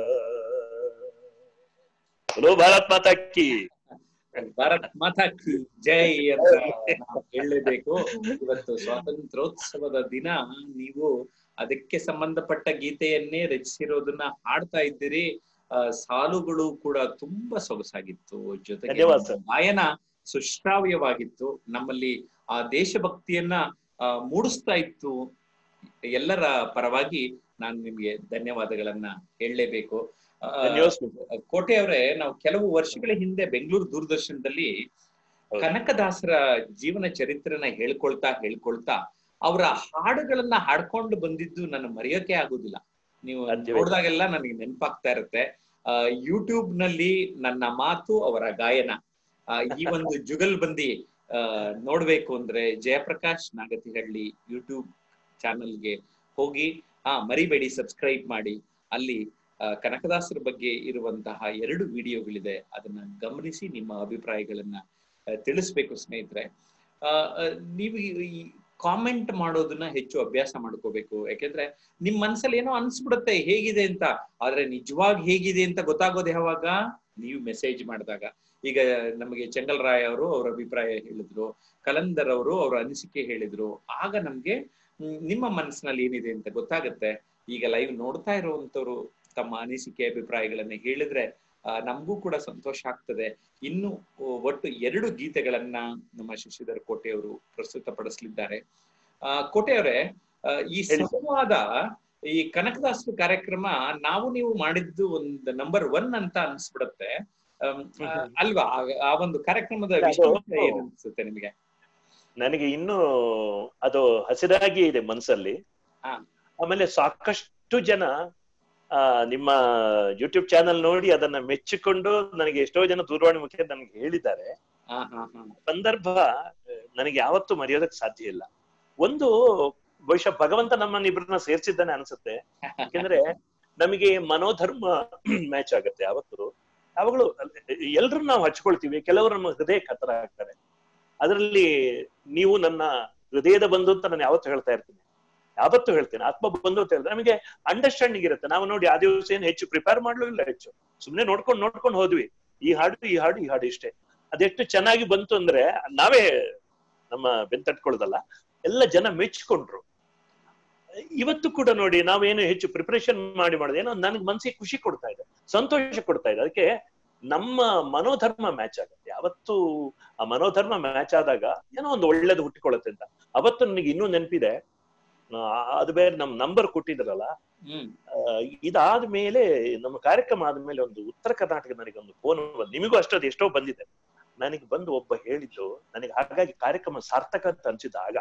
ಹಲೋ ಭಾರತ್ ಮಾತಾ ಕಿ ಭಾರತ್ ಮಾತಾ ಕಿ ಜೈ ಅಂತ ನಾವು ಹೇಳಲೇಬೇಕು ಇವತ್ತು ಸ್ವಾತಂತ್ರ್ಯೋತ್ಸವದ ದಿನ ನೀವು ಅದಕ್ಕೆ ಸಂಬಂಧಪಟ್ಟ ಗೀತೆಯನ್ನೇ ರಚಿಸಿರೋದನ್ನ ಹಾಡ್ತಾ ಇದ್ದೀರಿ ಆ, ಸಾಲುಗಳು ಕೂಡ ತುಂಬಾ ಸೊಗಸಾಗಿತ್ತು ಜೊತೆಗೆ ಧನ್ಯವಾದ ನಿಮ್ಮ ಗಾಯನ ಸುಶ್ರಾವ್ಯವಾಗಿತ್ತು ನಮ್ಮಲ್ಲಿ ಆ ದೇಶಭಕ್ತಿಯನ್ನ ಆ, ಮೂಡಿಸ್ತಾ ಇತ್ತು ಎಲ್ಲರ ಪರವಾಗಿ ನಾನು ನಿಮ್ಗೆ ಧನ್ಯವಾದಗಳನ್ನ ಹೇಳಲೇಬೇಕು ಆ, ಧನ್ಯವಾದ ಕೋಟೆ ಅವರೇ ನಾವು ಕೆಲವು ವರ್ಷಗಳ ಹಿಂದೆ ಬೆಂಗಳೂರು ದೂರದರ್ಶನದಲ್ಲಿ ಹೌದು. ಕನಕದಾಸರ ಜೀವನ ಚರಿತ್ರೆನ ಹೇಳ್ಕೊಳ್ತಾ ಹೇಳ್ಕೊಳ್ತಾ ಅವರ ಹಾಡುಗಳನ್ನ ಹಾಡ್ಕೊಂಡು ಬಂದಿದ್ದು ನನ್ನ ಮರೆಯೋಕೆ ಆಗುದಿಲ್ಲ ನೀವು ಸಾಧ್ಯವೇ ಇಲ್ಲ. ನೋಡಿದಾಗೆಲ್ಲ ನನಗೆ ನೆನಪಾಗ್ತಾ ಇರುತ್ತೆ ಆ ಯೂಟ್ಯೂಬ್ ನಲ್ಲಿ ನನ್ನ ಮಾತು ಅವರ ಗಾಯನ ಆ, ಈ ಒಂದು ಜುಗಲ್ ಬಂದಿ ಆ ನೋಡ್ಬೇಕು ಅಂದ್ರೆ ಜಯಪ್ರಕಾಶ್ ನಾಗತಿಹಳ್ಳಿ ಯೂಟ್ಯೂಬ್ ಚಾನೆಲ್ಗೆ ಹೋಗಿ ಹಾ ಮರಿಬೇಡಿ ಸಬ್ಸ್ಕ್ರೈಬ್ ಮಾಡಿ ಅಲ್ಲಿ ಆ, ಕನಕದಾಸರ ಬಗ್ಗೆ ಇರುವಂತಹ ಎರಡು ವಿಡಿಯೋಗಳಿದೆ ಅದನ್ನ ಗಮನಿಸಿ ನಿಮ್ಮ ಅಭಿಪ್ರಾಯಗಳನ್ನ ಆ, ತಿಳಿಸ್ಬೇಕು ಸ್ನೇಹಿತರೆ ಆ, ಆ, ನೀವು ಈ ಕಾಮೆಂಟ್ ಮಾಡೋದನ್ನ ಹೆಚ್ಚು ಅಭ್ಯಾಸ ಮಾಡ್ಕೋಬೇಕು ಯಾಕೆಂದ್ರೆ ನಿಮ್ ಮನ್ಸಲ್ಲಿ ಏನೋ ಅನ್ಸ್ಬಿಡುತ್ತೆ ಹೇಗಿದೆ ಅಂತ ಆದ್ರೆ ನಿಜವಾಗಿ ಹೇಗಿದೆ ಅಂತ ಗೊತ್ತಾಗೋದು ಯಾವಾಗ ನೀವು ಮೆಸೇಜ್ ಮಾಡಿದಾಗ ಈಗ ನಮಗೆ ಚೆಂಗಲ್ ರಾಯ್ ಅವರು ಅವ್ರ ಅಭಿಪ್ರಾಯ ಹೇಳಿದ್ರು ಕಲಂದರ್ ಅವರು ಅವ್ರ ಅನಿಸಿಕೆ ಹೇಳಿದ್ರು ಆಗ ನಮ್ಗೆ ಹ್ಮ್, ನಿಮ್ಮ ಮನಸ್ಸಿನಲ್ಲಿ ಏನಿದೆ ಅಂತ ಗೊತ್ತಾಗುತ್ತೆ ಈಗ ಲೈವ್ ನೋಡ್ತಾ ಇರುವಂತವ್ರು ತಮ್ಮ ಅನಿಸಿಕೆ ಅಭಿಪ್ರಾಯಗಳನ್ನ ಹೇಳಿದ್ರೆ ಆ, ನಮಗೂ ಕೂಡ ಸಂತೋಷ ಆಗ್ತದೆ ಇನ್ನು ಒ- ಒಟ್ಟು ಎರಡು ಗೀತೆಗಳನ್ನ ನಮ್ಮ ಶಶಿಧರ್ ಕೋಟೆ ಅವರು ಪ್ರಸ್ತುತಪಡಿಸಲಿದ್ದಾರೆ ಆ ಕೋಟೆಯವರೇ ಆ, ಈ ಹೇಳಿ ಸರ್. ಸಂವಾದ ಈ ಕನಕದಾಸರು ಕಾರ್ಯಕ್ರಮ ನಾವು ನೀವು ಮಾಡಿದ್ದು ಒಂದು ನಂಬರ್ ಒನ್ ಅಂತ ಅನ್ಸ್ಬಿಡುತ್ತೆ ಅಮ್, ಆ, ಹ್ಮ್. ಅಲ್ವಾ ಆ- ಆ ಒಂದು ಕಾರ್ಯಕ್ರಮದ ಅದು- ವಿಶೇಷತೆ ಏನ್ ಅನ್ಸುತ್ತೆ ನಿಮಗೆ ನನಗೆ ಇನ್ನೂ ಅದು ಹಸಿರಾಗಿ ಇದೆ ಮನ್ಸಲ್ಲಿ ಹಾ. ಆಮೇಲೆ ಸಾಕಷ್ಟು ಜನ ಆ ನಿಮ್ಮ ಯೂಟ್ಯೂಬ್ ಚಾನೆಲ್ ನೋಡಿ ಅದನ್ನ ಮೆಚ್ಚಿಕೊಂಡು ನನಗೆ ಎಷ್ಟೋ ಜನ ದೂರವಾಣಿ ಮುಖೇನ ನನಗೆ ಹೇಳಿದ್ದಾರೆ ಹಾ ಹಾ ಹಾ ಸಂದರ್ಭ ನನಗೆ ಯಾವತ್ತೂ ಮರೆಯೋದಕ್ಕೆ ಸಾಧ್ಯ ಇಲ್ಲ ಒಂದು ಬಹುಶಃ ಭಗವಂತ ನಮ್ಮನ್ನ ಇಬ್ಬರನ್ನ ಸೇರ್ಸಿದ್ದಾನೆ ಅನ್ಸುತ್ತೆ ಯಾಕೆಂದ್ರೆ ನಮಗೆ ಮನೋಧರ್ಮ ಮ್ಯಾಚ್ ಆಗುತ್ತೆ ಯಾವತ್ತು ಯಾವಾಗಲೂ ಎಲ್ರನ್ನ ನಾವು ಹಚ್ಕೊಳ್ತೀವಿ ಕೆಲವರು ನಮ್ಮ ಹೃದಯ ಕತ್ತರ ಆಗ್ತಾರೆ ಅದರಲ್ಲಿ ನೀವು ನನ್ನ ಹೃದಯದ ಬಂಧು ಅಂತ ನಾನು ಯಾವತ್ತು ಹೇಳ್ತಾ ಇರ್ತೀನಿ ಯಾವತ್ತು ಹೇಳ್ತೇನೆ ಆತ್ಮ ಬಂಧು ಅಂತ ಹೇಳಿದ್ರೆ ನಮಗೆ ಅಂಡರ್ಸ್ಟ್ಯಾಂಡಿಂಗ್ ಇರುತ್ತೆ ನಾವು ನೋಡಿ ಆ ದಿವಸ ಏನು ಹೆಚ್ಚು ಪ್ರಿಪೇರ್ ಮಾಡ್ಲೂ ಇಲ್ಲ ಹೆಚ್ಚು ಸುಮ್ನೆ ನೋಡ್ಕೊಂಡು ನೋಡ್ಕೊಂಡು ಹೋದ್ವಿ ಈ ಹಾಡು ಈ ಹಾಡು ಈ ಹಾಡು ಇಷ್ಟೇ ಅದೆಷ್ಟು ಚೆನ್ನಾಗಿ ಬಂತು ಅಂದ್ರೆ ನಾವೇ ನಮ್ಮ ಬೆಂತಟ್ಕೊಳ್ಳೋದಲ್ಲ ಎಲ್ಲ ಜನ ಮೆಚ್ಕೊಂಡ್ರು ಇವತ್ತು ಕೂಡ ನೋಡಿ ನಾವೇನು ಹೆಚ್ಚು ಪ್ರಿಪರೇಷನ್ ಮಾಡಿ ಮಾಡೋದು ಏನೋ ನನಗೆ ಮನಸ್ಸಿಗೆ ಖುಷಿ ಕೊಡ್ತಾ ಇದೆ ಸಂತೋಷ ಕೊಡ್ತಾ ಇದೆ ಅದಕ್ಕೆ ನಮ್ಮ ಮನೋಧರ್ಮ ಮ್ಯಾಚ್ ಆಗುತ್ತೆ ಯಾವತ್ತು ಆ ಮನೋಧರ್ಮ ಮ್ಯಾಚ್ ಆದಾಗ ಏನೋ ಒಂದು ಒಳ್ಳೇದು ಹುಟ್ಟಿಕೊಳ್ಳುತ್ತೆ ಅಂತ ಅವತ್ತು ನನಗೆ ಇನ್ನೂ ನೆನಪಿದೆ ಆ, ಅದು ಬೇರೆ ನಮ್ ನಂಬರ್ ಕೊಟ್ಟಿದ್ರಲ್ಲ ಹ್ಮ್ ಆ, ಇದಾದ್ಮೇಲೆ ನಮ್ಮ ಕಾರ್ಯಕ್ರಮ ಆದ್ಮೇಲೆ ಒಂದು ಉತ್ತರ ಕರ್ನಾಟಕ ನನಗೆ ಒಂದು ಫೋನ್ ಬಂದು ನಿಮಗೂ ಅಷ್ಟೊಂದು ಎಷ್ಟೋ ಬಂದಿದೆ ನನಗೆ ಬಂದು ಒಬ್ಬ ಹೇಳಿದ್ದು ನನಗೆ ಹಾಗಾಗಿ ಕಾರ್ಯಕ್ರಮ ಸಾರ್ಥಕ ಅಂತ ಅನ್ಸಿದ ಆಗ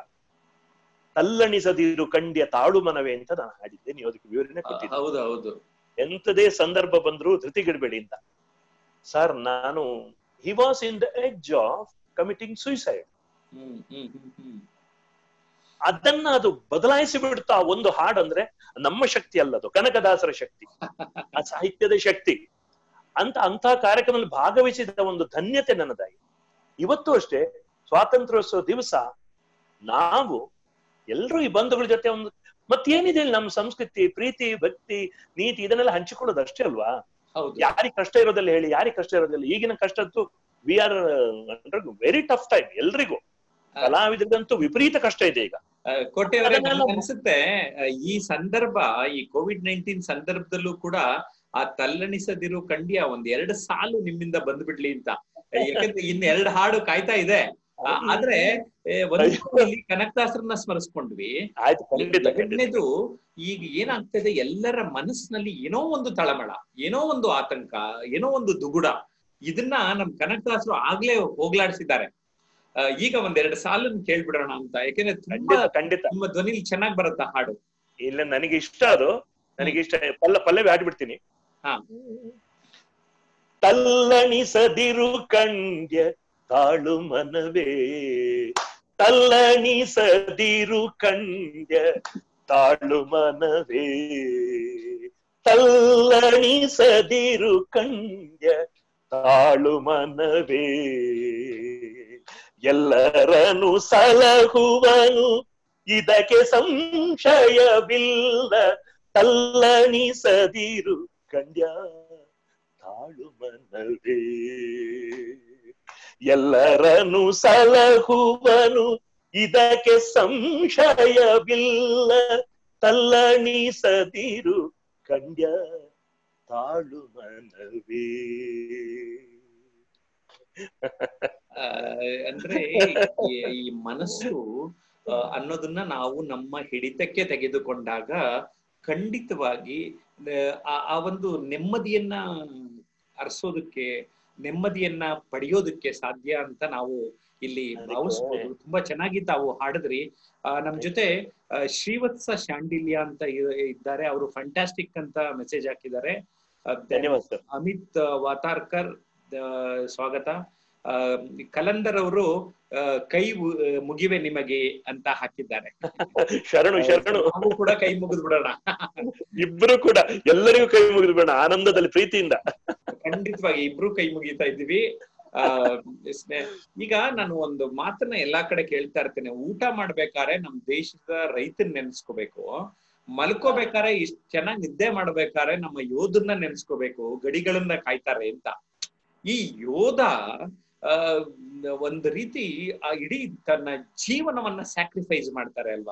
ತಲ್ಲಣಿಸದಿರು ಕಂಡ್ಯ ತಾಳು ಮನವೇ ಅಂತ ನಾನು ಹಾಡಿದ್ದೆ ನೀವು ಅದಕ್ಕೆ ವಿವರಣೆ ಕೊಟ್ಟಿದ್ದೆ ಹೌದು ಹೌದು ಎಂತದೇ ಸಂದರ್ಭ ಬಂದ್ರು ಧೃತಿಗಿಡಬೇಡಿ ಅಂತ ಸರ್ ನಾನು he was in the edge of committing suicide hmm hmm hmm hmm ಅದನ್ನ ಅದು ಬದಲಾಯಿಸಿ ಬಿಡ್ತಾ ಒಂದು ಹಾಡು ಅಂದ್ರೆ ನಮ್ಮ ಶಕ್ತಿ ಅಲ್ಲದು ಕನಕದಾಸರ ಶಕ್ತಿ ಆ ಸಾಹಿತ್ಯದ ಶಕ್ತಿ ಅಂತ ಅಂತ ಕಾರ್ಯಕ್ರಮದಲ್ಲಿ ಭಾಗವಹಿಸಿದ ಒಂದು ಧನ್ಯತೆ ನನ್ನದಾಗಿ ಇವತ್ತು ಅಷ್ಟೇ ಸ್ವಾತಂತ್ರ್ಯೋತ್ಸವ ದಿವಸ ನಾವು ಎಲ್ಲರೂ ಈ ಬಂಧುಗಳ ಜೊತೆ ಒಂದು ಮತ್ತೇನಿದೆ ಇಲ್ಲಿ ನಮ್ಮ ಸಂಸ್ಕೃತಿ ಪ್ರೀತಿ ಭಕ್ತಿ ನೀತಿ ಇದನ್ನೆಲ್ಲ ಹಂಚಿಕೊಳ್ಳೋದು ಅಷ್ಟೇ ಅಲ್ವಾ ಹೌದು ಯಾರಿಗ್ ಕಷ್ಟ ಇರೋದಿಲ್ಲ ಹೇಳಿ ಯಾರಿಗ್ ಕಷ್ಟ ಇರೋದಿಲ್ಲ ಈಗಿನ ಕಷ್ಟದ್ದು we are very tough time ಎಲ್ರಿಗೂ ಕಲಾವಿದರಿಗಂತೂ ವಿಪರೀತ ಕಷ್ಟ ಇದೆ ಈಗ ಆ, ಕೋಟೆಯವರೇ ಅದನ್ನೆಲ್ಲ- ನನ್ಗೆ ಅನ್ಸುತ್ತೆ ಆ, ಈ ಸಂದರ್ಭ ಈ ಕೋವಿಡ್ ನೈನ್ಟೀನ್ ಸಂದರ್ಭದಲ್ಲೂ ಕೂಡ ಆ ತಲ್ಲಣಿಸದಿರು ಕಂಡ್ಯ ಒಂದ್ ಎರಡು ಸಾಲು ನಿಮ್ಮಿಂದ ಬಂದ್ಬಿಡ್ಲಿ ಅಂತ ಯಾಕಂದ್ರೆ ಇನ್ ಎರಡು ಹಾಡು ಕಾಯ್ತಾ ಇದೆ ಆ, ಆದ್ರೆ ಏ, ಒಂದು ಇಲ್ಲಿ ಕನಕದಾಸರನ್ನ ಸ್ಮರಿಸ್ಕೊಂಡ್ವಿ ಆಯ್ತು ಖಂಡಿತ ಖಂಡಿತ ಎರಡನೇದು ಈಗ ಏನಾಗ್ತದೆ ಎಲ್ಲರ ಮನಸ್ಸಿನಲ್ಲಿ ಏನೋ ಒಂದು ತಳಮಳ ಏನೋ ಒಂದು ಆತಂಕ ಏನೋ ಒಂದು ದುಗುಡ ಇದನ್ನ ನಮ್ ಕನಕದಾಸರು ಆಗ್ಲೇ ಹೋಗ್ಲಾಡಿಸಿದ್ದಾರೆ ಆ, ಈಗ ಒಂದೆರಡು ಸಾಲನ್ನು ಕೇಳ್ಬಿಡೋಣ ಅಂತ ಯಾಕೆಂದ್ರೆ ತುಂಬಾ ಖಂಡಿತ ಖಂಡಿತ ನಿಮ್ಮ ಧ್ವನಿಲಿ ಚೆನ್ನಾಗ್ ಬರುತ್ತ ಹಾಡು ಇಲ್ಲ ನನಗೆ ಇಷ್ಟ ಅದು ನನಗೆ ಇಷ್ಟ ಪಲ್ಲ ಪಲ್ಲವಿ ಆಡ್ಬಿಡ್ತೀನಿ ಹಾ. ತಲ್ಲಣಿಸದಿರು ಕಂಡ್ಯ ತಾಳು ಮನವೇ ತಲ್ಲಣಿಸದಿರು ಕಂಡ್ಯ ತಾಳು ಮನವೇ ತಲ್ಲಣಿಸದಿರು ಕಂಡ್ಯ ತಾಳು ಮನವೇ ಎಲ್ಲರನು ಸಲಹುವನು ಇದಕ್ಕೆ ಸಂಶಯವಿಲ್ಲ ತಲ್ಲಣಿಸದಿರು ಕಂಡ್ಯ ತಾಳು ಮನವೇ ಎಲ್ಲರನು ಸಲಹುವನು ಇದಕ್ಕೆ ಸಂಶಯವಿಲ್ಲ ತಲ್ಲಣಿಸದಿರು ಕಂಡ್ಯ ತಾಳು ಮನವೇ ಆ, ಅಂದ್ರೆ ಈ- ಈ ಮನಸ್ಸು ಆ, ಅನ್ನೋದನ್ನ ನಾವು ನಮ್ಮ ಹಿಡಿತಕ್ಕೆ ತೆಗೆದುಕೊಂಡಾಗ ಖಂಡಿತವಾಗಿ ಆ, ಆ ಒಂದು ನೆಮ್ಮದಿಯನ್ನ ಅರಸೋದಕ್ಕೆ ನೆಮ್ಮದಿಯನ್ನ ಪಡೆಯೋದಕ್ಕೆ ಸಾಧ್ಯ ಅಂತ ನಾವು ಇಲ್ಲಿ ಅದಕ್ಕೆ- ಭಾವಿಸ್ಬೋದು ತುಂಬಾ ಚೆನ್ನಾಗಿ ತಾವು ಹಾಡಿದ್ರಿ ಆ, ನಮ್ ಜೊತೆ ಆ, ಶ್ರೀವತ್ಸ ಶಾಂಡಿಲ್ಯ ಅಂತ ಇ- ಇದ್ದಾರೆ ಅವರು ಫ್ಯಾಂಟಾಸ್ಟಿಕ್ ಅಂತ ಮೆಸೇಜ್ ಹಾಕಿದ್ದಾರೆ ಆ, ಧನ್ಯವಾದ ಸರ್ ಅಮಿತ್ ವಾತಾರ್ಕರ್ ಆ, ಸ್ವಾಗತ ಆ, ಕಲಂದರ್ ಅವರು ಆ, ಕೈ ಮು- ಮುಗಿವೆ ನಿಮಗೆ ಅಂತ ಹಾಕಿದ್ದಾರೆ ಶರಣು ಶರಣು ನಾವು ಕೂಡ ಕೈ ಮುಗಿದು ಬಿಡೋಣ ಇಬ್ರು ಕೂಡ ಎಲ್ಲರಿಗೂ ಕೈ ಮುಗಿದು ಬೇಡ ಆನಂದದಲ್ಲಿ ಪ್ರೀತಿಯಿಂದ ಖಂಡಿತವಾಗಿ ಇಬ್ರು ಕೈ ಮುಗಿತಾ ಇದ್ದೀವಿ ಆ ಸ್ನೇ- ಈಗ ನಾನು ಒಂದು ಮಾತನ್ನ ಎಲ್ಲಾ ಕಡೆ ಕೇಳ್ತಾ ಇರ್ತೇನೆ ಊಟ ಮಾಡ್ಬೇಕಾದ್ರೆ ನಮ್ ದೇಶದ ರೈತನ್ ನೆನ್ಸ್ಕೋಬೇಕು ಮಲ್ಕೋಬೇಕಾದ್ರೆ ಇಷ್ಟ್ ಚೆನ್ನಾಗಿ ನಿದ್ದೆ ಮಾಡ್ಬೇಕಾದ್ರೆ ನಮ್ಮ ಯೋಧನ್ನ ನೆನ್ಸ್ಕೋಬೇಕು ಗಡಿಗಳನ್ನ ಕಾಯ್ತಾರೆ ಅಂತ ಈ ಯೋಧ ಆ ಒಂದು ರೀತಿ ಆ ಇಡೀ ತನ್ನ ಜೀವನವನ್ನ ಸ್ಯಾಕ್ರಿಫೈಸ್ ಮಾಡ್ತಾರೆ ಅಲ್ವಾ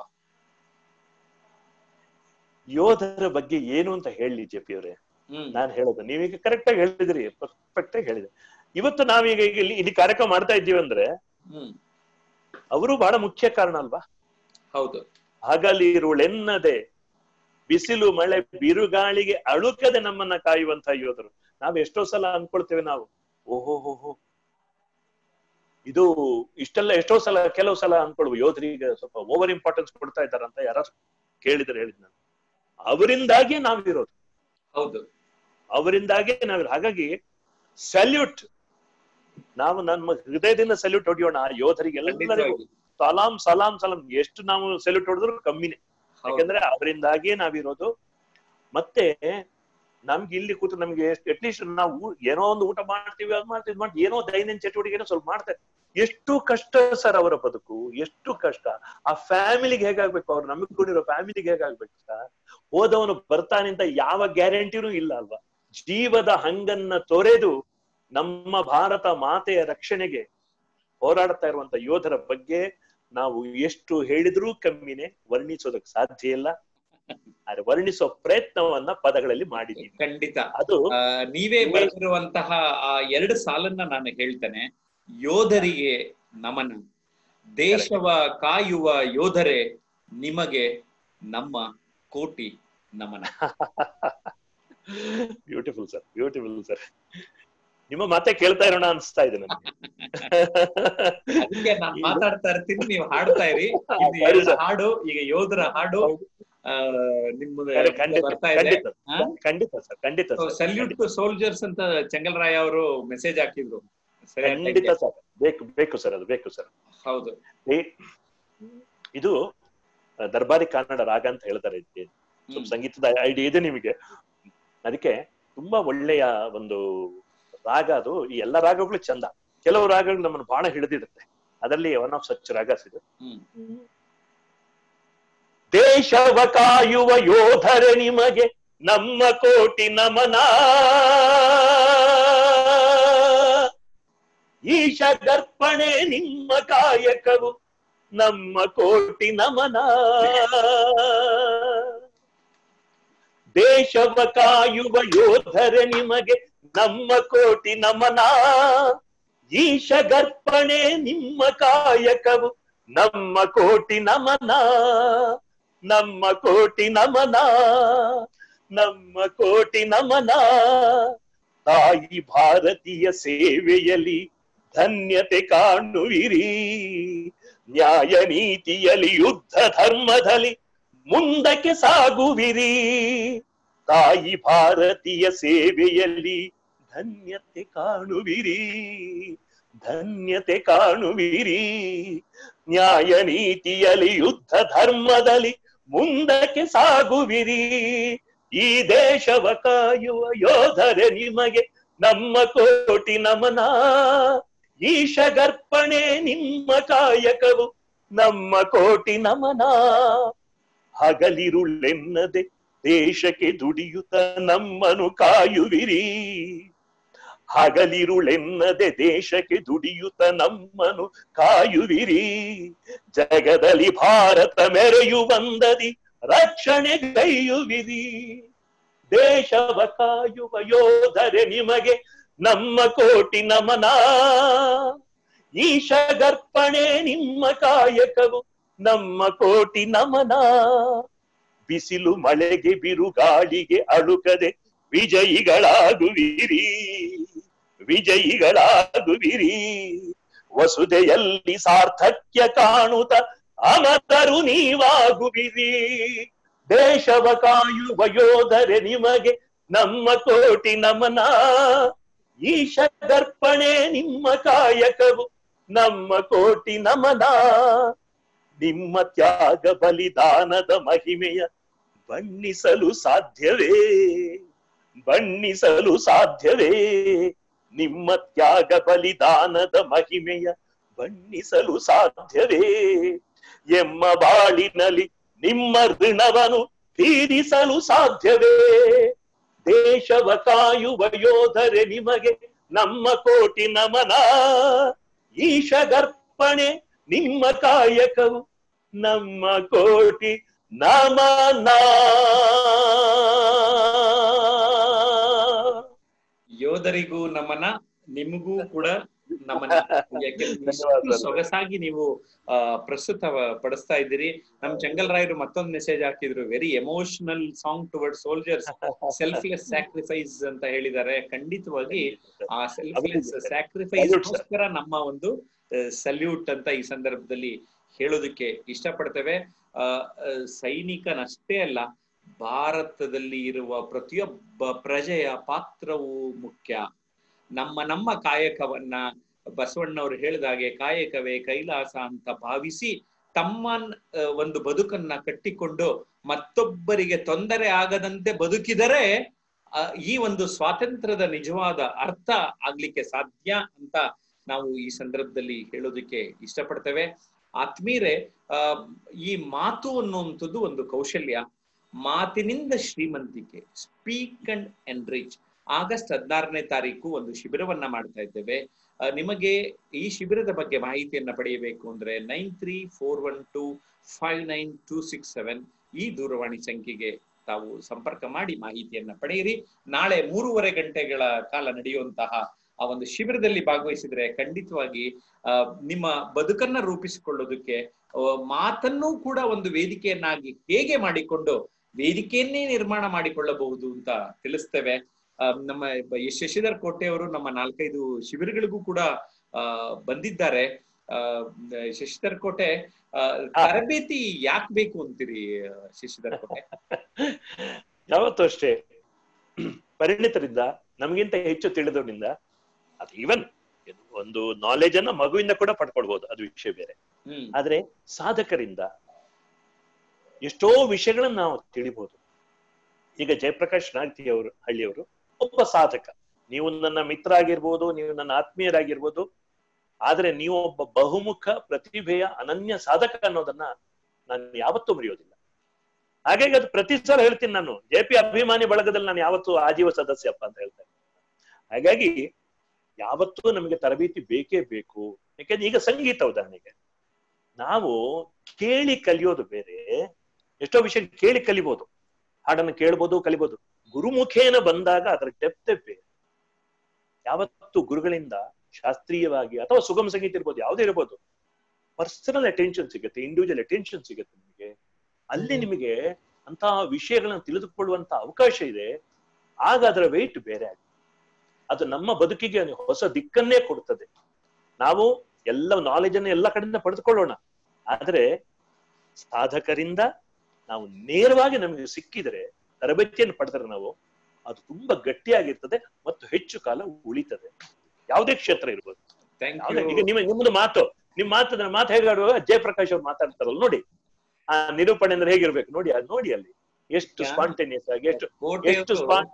ಯೋಧರ ಬಗ್ಗೆ ಏನು ಅಂತ ಹೇಳಿ ಜೆ ಪಿ ಅವರೇ ಹ್ಮ್ ನಾನ್ ಹೇಳೋದು ನೀವೀಗ ಕರೆಕ್ಟ್ ಆಗಿ ಹೇಳಿದ್ರಿ ಪರ್ಫೆಕ್ಟ್ ಆಗಿ ಹೇಳಿದ್ರಿ ಇವತ್ತು ನಾವೀಗ ಈಗ ಇಲ್ಲಿ ಇಲ್ಲಿ ಕಾರ್ಯಕ್ರಮ ಮಾಡ್ತಾ ಇದ್ದೀವಿ ಅಂದ್ರೆ ಹ್ಮ್ ಅವರು ಬಹಳ ಮುಖ್ಯ ಕಾರಣ ಅಲ್ವಾ ಹೌದು ಹಗಲಿರುಳೆನ್ನದೆ ಬಿಸಿಲು ಮಳೆ ಬಿರುಗಾಳಿಗೆ ಅಳುಕದೆ ನಮ್ಮನ್ನ ಕಾಯುವಂತ ಯೋಧರು ನಾವ್ ಎಷ್ಟೋ ಸಲ ಅನ್ಕೊಳ್ತೇವೆ ನಾವು ಓಹೋ ಹೋ ಹೋ ಇದು ಇಷ್ಟೆಲ್ಲ ಎಷ್ಟೋ ಸಲ ಕೆಲವು ಸಲ ಅನ್ಕೊಳ್ವು ಯೋಧರಿಗೆ ಸ್ವಲ್ಪ ಓವರ್ ಇಂಪಾರ್ಟೆನ್ಸ್ ಕೊಡ್ತಾ ಇದ್ದಾರಂತ ಯಾರು ಕೇಳಿದ್ರೆ ಹೇಳಿದ್ ನಾನು ಅವರಿಂದಾಗಿ ನಾವಿರೋದು ಹೌದು ಅವರಿಂದಾಗೆ ನಾವ್ ಹಾಗಾಗಿ ಸಲ್ಯೂಟ್ ನಾವು ನಮ್ಮ ಹೃದಯದಿಂದ ಸಲ್ಯೂಟ್ ಹೊಡಿಯೋಣ ಆ ಯೋಧರಿಗೆ ಎಲ್ಲರಿಗೂ ಖಂಡಿತವಾಗಿ ಸಲಾಂ ಸಲಾಂ ಸಲಾಂ ಎಷ್ಟು ನಾವು ಸಲ್ಯೂಟ್ ಹೊಡೆದ್ರು ಕಮ್ಮಿನೇ ಹೌದು. ಯಾಕಂದ್ರೆ ಅವರಿಂದಾಗಿಯೇ ನಾವಿರೋದು ಮತ್ತೆ ನಮ್ಗೆ ಇಲ್ಲಿ ಕೂತು ನಮ್ಗೆ ಅಟ್ಲೀಸ್ಟ್ ನಾವು ಏನೋ ಒಂದು ಊಟ ಮಾಡ್ತೀವಿ ಅದ್ ಮಾಡ್ತೀವಿ ಇದ್ ಮಾಡ್ತೀವಿ ಏನೋ ದೈನಂದಿನ ಚಟುವಟಿಕೆ ಸ್ವಲ್ಪ ಮಾಡ್ತಾರೆ ಎಷ್ಟು ಕಷ್ಟ ಸರ್ ಅವರ ಬದುಕು ಎಷ್ಟು ಕಷ್ಟ ಆ ಫ್ಯಾಮಿಲಿಗೆ ಹೇಗಾಗ್ಬೇಕು ಅವ್ರು ನಂಬಿಕೊಂಡಿರೋ ಫ್ಯಾಮಿಲಿಗೆ ಹೇಗಾಗ್ಬೇಕು ಸರ್ ಹೋದವನು ಬರ್ತಾನೆ ಅಂತ ಯಾವ ಗ್ಯಾರಂಟಿನೂ ಇಲ್ಲ ಅಲ್ವಾ ಜೀವದ ಹಂಗನ್ನ ತೊರೆದು ನಮ್ಮ ಭಾರತ ಮಾತೆಯ ರಕ್ಷಣೆಗೆ ಹೋರಾಡ್ತಾ ಇರುವಂತ ಯೋಧರ ಬಗ್ಗೆ ನಾವು ಎಷ್ಟು ಹೇಳಿದ್ರೂ ಕಮ್ಮಿನೇ ವರ್ಣಿಸೋದಕ್ಕೆ ಸಾಧ್ಯ ಇಲ್ಲ ಆದ್ರೆ ವರ್ಣಿಸೋ ಪ್ರಯತ್ನವನ್ನ ಪದಗಳಲ್ಲಿ ಮಾಡಿದ್ದೀವಿ ಖಂಡಿತ ಅದು ಆ, ನೀವೇ ಬರೆದಿರುವಂತಹ ಆ ಎರಡು ಸಾಲನ್ನ ನಾನು ಹೇಳ್ತೇನೆ ಯೋಧರಿಗೆ ನಮನ ದೇಶವ ಕಾಯುವ ಯೋಧರೇ ನಿಮಗೆ ನಮ್ಮ ಕೋಟಿ ನಮನ ಬ್ಯೂಟಿಫುಲ್ ಸರ್ ಬ್ಯೂಟಿಫುಲ್ ಸರ್ ನಿಮ್ಮ ಮಾತೆ ಕೇಳ್ತಾ ಇರೋಣ ಅನ್ಸ್ತಾ ಇದೆ ನನಗೆ ಅದಕ್ಕೆ ನಾನು ಮಾತಾಡ್ತಾ ಇರ್ತೀನಿ ನೀವು ಹಾಡ್ತಾ ಇರಿ ಇದು ಸರಿ ಎರಡು ಸರ್. ಹಾಡು ಈಗ ಯೋಧರ ಹಾಡು ಹೌದು. ಆ, ನಿಮ್ಮ ಖಂಡಿತ ಬರ್ತಾ ಇದೆ ಖಂಡಿತ ಹಾ? ಖಂಡಿತ ಸರ್ ಖಂಡಿತ ಸರ್ ಸಲ್ಯೂಟ್ ಟು ಸೋಲ್ಜರ್ಸ್ ಅಂತ ಚೆಂಗಲ್ರಾಯ ಅವರು ಮೆಸೇಜ್ ಹಾಕಿದ್ರು ಸರಿಯಾದ ಖಂಡಿತ time ಗೆ. ಸರ್ ಬೇಕು ಬೇಕು ಸರ್ ಅದು ಬೇಕು ಸರ್ ಹೌದು ಏ- ಇದು ಆ, ದರ್ಬಾರಿ ಕನ್ನಡ ರಾಗ ಅಂತ ಹೇಳ್ತಾರೆ ಇದಕ್ಕೆ ಸ್ವಲ್ಪ ಹ್ಮ್. ಸಂಗೀತದ ಐಡಿಯಾ ಇದೆ ನಿಮಗೆ ಅದಕ್ಕೆ ತುಂಬಾ ಒಳ್ಳೆಯ ಒಂದು ರಾಗ ಅದು ಈ ಎಲ್ಲ ರಾಗಗಳು ಚಂದ ಕೆಲವು ರಾಗಗಳು ನಮ್ಮನ್ನು ಬಹಳ ಹಿಡಿದಿರುತ್ತೆ ಅದರಲ್ಲಿ ಒನ್ ಆಫ್ ಸಚ್ ರಾಗಸ್ ಇದು ಹ್ಮ್ ದೇಶವ ಕಾಯುವ ಯೋಧರೆ ನಿಮಗೆ ನಮ್ಮ ಕೋಟಿ ನಮನ ಈಶ ಗರ್ಪಣೆ ನಿಮ್ಮ ಕಾಯಕವು ನಮ್ಮ ಕೋಟಿ ನಮನ ದೇಶವ ಕಾಯುವ ಯೋಧರೆ ನಿಮಗೆ ನಮ್ಮ ಕೋಟಿ ನಮನ ಈಶ ಗರ್ಪಣೆ ನಿಮ್ಮ ಕಾಯಕವು ನಮ್ಮ ಕೋಟಿ ನಮನ ನಮ್ಮ ಕೋಟಿ ನಮನ ನಮ್ಮ ಕೋಟಿ ನಮನ ತಾಯಿ ಭಾರತೀಯ ಸೇವೆಯಲ್ಲಿ ಧನ್ಯತೆ ಕಾಣುವಿರಿ ನ್ಯಾಯ ನೀತಿಯಲ್ಲಿ ಯುದ್ಧ ಧರ್ಮದಲ್ಲಿ ಮುಂದಕ್ಕೆ ಸಾಗುವಿರಿ ತಾಯಿ ಭಾರತೀಯ ಸೇವೆಯಲ್ಲಿ ಧನ್ಯತೆ ಕಾಣುವಿರಿ ಧನ್ಯತೆ ಕಾಣುವಿರಿ ನ್ಯಾಯ ನೀತಿಯಲ್ಲಿ ಯುದ್ಧ ಧರ್ಮದಲ್ಲಿ ಮುಂದಕ್ಕೆ ಸಾಗುವಿರಿ ಈ ದೇಶವ ಕಾಯುವ ಯೋಧರೆ ನಿಮಗೆ ನಮ್ಮ ಕೋಟಿ ನಮನ ಈಶಗರ್ಪಣೆ ನಿಮ್ಮ ಕಾಯಕವು ನಮ್ಮ ಕೋಟಿ ನಮನ ಹಗಲಿರುಳೆನ್ನದೆ ದೇಶಕ್ಕೆ ದುಡಿಯುತ್ತ ನಮ್ಮನು ಕಾಯುವಿರಿ ಹಗಲಿರುಳೆನ್ನದೆ ದೇಶಕ್ಕೆ ದುಡಿಯುತ್ತ ನಮ್ಮನು ಕಾಯುವಿರಿ ಜಗದಲ್ಲಿ ಭಾರತ ಮೆರೆಯುವಂದದಿ ರಕ್ಷಣೆ ಗೈಯುವಿರಿ ದೇಶವ ಕಾಯುವ ಯೋಧರೆ ನಿಮಗೆ ನಮ್ಮ ಕೋಟಿ ನಮನ ಈಶಗರ್ಪಣೆ ನಿಮ್ಮ ಕಾಯಕವು ನಮ್ಮ ಕೋಟಿ ನಮನ ಬಿಸಿಲು ಮಳೆಗೆ ಬಿರುಗಾಳಿಗೆ ಅಳುಕದೆ ವಿಜಯಿಗಳಾಗುವಿರಿ ವಿಜಯಿಗಳಾಗುವಿರಿ ವಸುದೆಯಲ್ಲಿ ಸಾರ್ಥಕ್ಯ ಕಾಣುತ್ತ ಅಮರರು ನೀವಾಗುವಿರಿ ದೇಶವ ಕಾಯುವ ಯೋಧರೆ ನಿಮಗೆ ನಮ್ಮ ಕೋಟಿ ನಮನ ಈಶ ದರ್ಪಣೆ ನಿಮ್ಮ ಕಾಯಕವು ನಮ್ಮ ಕೋಟಿ ನಮನ ನಿಮ್ಮ ತ್ಯಾಗ ಬಲಿದಾನದ ಮಹಿಮೆಯ ಬಣ್ಣಿಸಲು ಸಾಧ್ಯವೇ ಬಣ್ಣಿಸಲು ಸಾಧ್ಯವೇ ನಿಮ್ಮ ತ್ಯಾಗ ಬಲಿದಾನದ ಮಹಿಮೆಯ ಬಣ್ಣಿಸಲು ಸಾಧ್ಯವೇ ಎಮ್ಮ ಬಾಳಿನಲ್ಲಿ ನಿಮ್ಮ ಋಣವನ್ನು ತೀರಿಸಲು ಸಾಧ್ಯವೇ ದೇಶವ ಕಾಯುವ ಯೋಧರೆ ನಿಮಗೆ ನಮ್ಮ ಕೋಟಿ ನಮನ ಈಶಗರ್ಪಣೆ ನಿಮ್ಮ ಕಾಯಕವು ನಮ್ಮ ಕೋಟಿ ನಮನ ಯೋಧರಿಗೂ ನಮನ ನಿಮಗೂ ಕೂಡ ನಮನ ಯಾಕೆಂದ್ರೆ ಇಷ್ಟು ಧನ್ಯವಾದಗಳು. ಸೊಗಸಾಗಿ ನೀವು ಆ ಪ್ರಸ್ತುತ ಪಡಿಸ್ತಾ ಇದ್ದೀರಿ ನಮ್ ಜಂಗಲ್ ರಾಯರು ಮತ್ತೊಂದು ಮೆಸೇಜ್ ಹಾಕಿದ್ರು very emotional song towards soldiers selfless sacrifice ಅಂತ ಹೇಳಿದ್ದಾರೆ ಖಂಡಿತವಾಗಿ ಆ ಸೆಲ್ಫ್ಲೆಸ್ ಸ್ಯಾಕ್ರಿಫೈಸ್ಗೋಸ್ಕರ ನಮ್ಮ ಒಂದು ಸಲ್ಯೂಟ್ ಅಂತ ಈ ಸಂದರ್ಭದಲ್ಲಿ ಹೇಳೋದಕ್ಕೆ ಇಷ್ಟಪಡ್ತೇವೆ ಆ, ಆ, ಸೈನಿಕನಷ್ಟೇ ಅಲ್ಲ ಭಾರತದಲ್ಲಿ ಇರುವ ಪ್ರತಿಯೊಬ್ಬ ಪ್ರಜೆಯ ಪಾತ್ರವು ಮುಖ್ಯ ನಮ್ಮ ನಮ್ಮ ಕಾಯಕವನ್ನ ಬಸವಣ್ಣವರು ಹೇಳಿದಾಗೆ ಕಾಯಕವೇ ಕೈಲಾಸ ಅಂತ ಭಾವಿಸಿ ತಮ್ಮ ಆ, ಒಂದು ಬದುಕನ್ನ ಕಟ್ಟಿಕೊಂಡು ಮತ್ತೊಬ್ಬರಿಗೆ ತೊಂದರೆ ಆಗದಂತೆ ಬದುಕಿದರೆ ಆ, ಈ ಒಂದು ಸ್ವಾತಂತ್ರ್ಯದ ನಿಜವಾದ ಅರ್ಥ ಆಗ್ಲಿಕ್ಕೆ ಸಾಧ್ಯ ಅಂತ ನಾವು ಈ ಸಂದರ್ಭದಲ್ಲಿ ಹೇಳೋದಕ್ಕೆ ಇಷ್ಟಪಡ್ತೇವೆ ಆತ್ಮೀರೆ ಆ ಈ ಮಾತು ಅನ್ನುವಂಥದ್ದು ಒಂದು ಕೌಶಲ್ಯ ಮಾತಿನಿಂದ ಶ್ರೀಮಂತಿಕೆ ಸ್ಪೀಕ್ ಅಂಡ್ ಎನ್ರಿಚ್ ಆಗಸ್ಟ್ ಹದಿನಾರನೇ ತಾರೀಕು ಒಂದು ಶಿಬಿರವನ್ನ ಮಾಡ್ತಾ ಇದ್ದೇವೆ ಆ, ನಿಮಗೆ ಈ ಶಿಬಿರದ ಬಗ್ಗೆ ಮಾಹಿತಿಯನ್ನ ಪಡೆಯಬೇಕು ಅಂದ್ರೆ nine three four one two five nine two six seven ಈ ದೂರವಾಣಿ ಸಂಖ್ಯೆಗೆ ತಾವು ಸಂಪರ್ಕ ಮಾಡಿ ಮಾಹಿತಿಯನ್ನ ಪಡೆಯಿರಿ ನಾಳೆ ಮೂರುವರೆ ಗಂಟೆಗಳ ಕಾಲ ನಡೆಯುವಂತಹ ಆ ಒಂದು ಶಿಬಿರದಲ್ಲಿ ಭಾಗವಹಿಸಿದ್ರೆ ಖಂಡಿತವಾಗಿ ಆ, ನಿಮ್ಮ ಬದುಕನ್ನ ರೂಪಿಸಿಕೊಳ್ಳೋದಕ್ಕೆ ಆ, ಮಾತನ್ನೂ ಕೂಡ ಒಂದು ವೇದಿಕೆಯನ್ನಾಗಿ ಹೇಗೆ ಮಾಡಿಕೊಂಡು ವೇದಿಕೆಯನ್ನೇ ನಿರ್ಮಾಣ ಮಾಡಿಕೊಳ್ಳಬಹುದು ಅಂತ ತಿಳಿಸ್ತೇವೆ ಆ, ನಮ್ಮ ಬ- ಎಸ್ ಶಶಿಧರ್ ಕೋಟೆ ಅವರು ನಮ್ಮ ನಾಲ್ಕೈದು ಶಿಬಿರಗಳಿಗೂ ಕೂಡ ಆ ಬಂದಿದ್ದಾರೆ ಆ ಶಶಿಧರ್ ಕೋಟೆ ಆ, ತರಬೇತಿ ಯಾಕೆ ಬೇಕು ಅಂತೀರಿ ಆ, ಶಶಿಧರ್ ಕೋಟೆ ಯಾವತ್ತೂ ಅಷ್ಟೇ ಪರಿಣಿತರಿಂದ ನಮಗಿಂತ ಹೆಚ್ಚು ತಿಳಿದವರಿಂದ ಅದು ಈವನ್ ಒಂದು ನಾಲೆಜ್ ಅನ್ನ ಮಗುವಿಂದ ಕೂಡ ಪಡ್ಕೊಳ್ಬಹುದು ಅದು ವಿಷಯ ಬೇರೆ ಹ್ಮ್ ಆದ್ರೆ ಸಾಧಕರಿಂದ ಎಷ್ಟೋ ವಿಷಯಗಳನ್ನ ನಾವು ತಿಳಿಬಹುದು ಈಗ ಜಯಪ್ರಕಾಶ್ ನಾಗ್ತಿ ಅವರು ಹಳ್ಳಿಯವರು ಒಬ್ಬ ಸಾಧಕ ನೀವು ನನ್ನ ಮಿತ್ರ ಆಗಿರ್ಬೋದು ನೀವು ನನ್ನ ಆತ್ಮೀಯರಾಗಿರ್ಬೋದು ಆದ್ರೆ ನೀವು ಒಬ್ಬ ಬಹುಮುಖ ಪ್ರತಿಭೆಯ ಅನನ್ಯ ಸಾಧಕ ಅನ್ನೋದನ್ನ ನಾನು ಯಾವತ್ತೂ ಮರೆಯೋದಿಲ್ಲ ಹಾಗಾಗಿ ಅದು ಪ್ರತಿ ಸಲ ಹೇಳ್ತೀನಿ ನಾನು ಜೆ ಪಿ ಅಭಿಮಾನಿ ಬಳಗದಲ್ಲಿ ನಾನು ಯಾವತ್ತೂ ಆಜೀವ ಸದಸ್ಯಪ್ಪ ಅಂತ ಹೇಳ್ತೇನೆ ಹಾಗಾಗಿ ಯಾವತ್ತೂ ನಮಗೆ ತರಬೇತಿ ಬೇಕೇ ಬೇಕು ಯಾಕೆಂದ್ರೆ ಈಗ ಸಂಗೀತ ಉದಾಹರಣೆಗೆ ನಾವು ಕೇಳಿ ಕಲಿಯೋದು ಬೇರೆ ಎಷ್ಟೋ ವಿಷಯ ಕೇಳಿ ಕಲಿಬಹುದು ಹಾಡನ್ನು ಕೇಳ್ಬೋದು ಕಲಿಬಹುದು ಗುರುಮುಖೇನ ಬಂದಾಗ ಅದರ ಡೆಪ್ತೆ ಬೇರೆ ಯಾವತ್ತು ಗುರುಗಳಿಂದ ಶಾಸ್ತ್ರೀಯವಾಗಿ ಅಥವಾ ಸುಗಮ ಸಂಗೀತ ಇರ್ಬೋದು ಯಾವುದೇ ಇರ್ಬೋದು ಪರ್ಸನಲ್ ಅಟೆನ್ಷನ್ ಸಿಗುತ್ತೆ ಇಂಡಿವಿಜುವಲ್ ಅಟೆನ್ಷನ್ ಸಿಗುತ್ತೆ ನಿಮಗೆ ಅಲ್ಲಿ ನಿಮಗೆ ಅಂತಹ ವಿಷಯಗಳನ್ನ ತಿಳಿದುಕೊಳ್ಳುವಂತ ಅವಕಾಶ ಇದೆ ಆಗ ಅದರ ವೆಯ್ಟ್ ಬೇರೆ ಆಗುತ್ತೆ ಅದು ನಮ್ಮ ಬದುಕಿಗೆ ಹೊಸ ದಿಕ್ಕನ್ನೇ ಕೊಡ್ತದೆ ನಾವು ಎಲ್ಲ ನಾಲೆಜ್ ಅನ್ನು ಎಲ್ಲ ಕಡೆಯಿಂದ ಪಡೆದುಕೊಳ್ಳೋಣ ಆದ್ರೆ ಸಾಧಕರಿಂದ ನಾವು ನೇರವಾಗಿ ನಮಗೆ ಸಿಕ್ಕಿದರೆ ತರಬೇತಿಯನ್ನು ಪಡೆದರೆ ನಾವು ಅದು ತುಂಬಾ ಗಟ್ಟಿಯಾಗಿರ್ತದೆ ಮತ್ತು ಹೆಚ್ಚು ಕಾಲ ಉಳಿತದೆ ಯಾವುದೇ ಕ್ಷೇತ್ರ ಇರ್ಬೋದು ಥ್ಯಾಂಕ್ ಯಾವುದೇ ಯು ಈಗ ನಿಮ್ಮ ನಿಮ್ಮದು ಮಾತು ನಿಮ್ ಮಾತು ಮಾತು ಹೇಗಾಡುವಾಗ ಜಯಪ್ರಕಾಶ್ ಅವ್ರು ಮಾತಾಡ್ತಾರಲ್ಲ ನೋಡಿ ಆ ನಿರೂಪಣೆ ಅಂದ್ರೆ ಹೇಗಿರ್ಬೇಕು ನೋಡಿ ಅದು ನೋಡಿ ಅಲ್ಲಿ ಎಷ್ಟು ಯಾ- ಸ್ಪಾಂಟೇನಿಯಸ್ ಆಗಿ ಎಷ್ಟು ಎಷ್ಟು ಕೋಟೆಯವರು ಸ್ಪಾನ್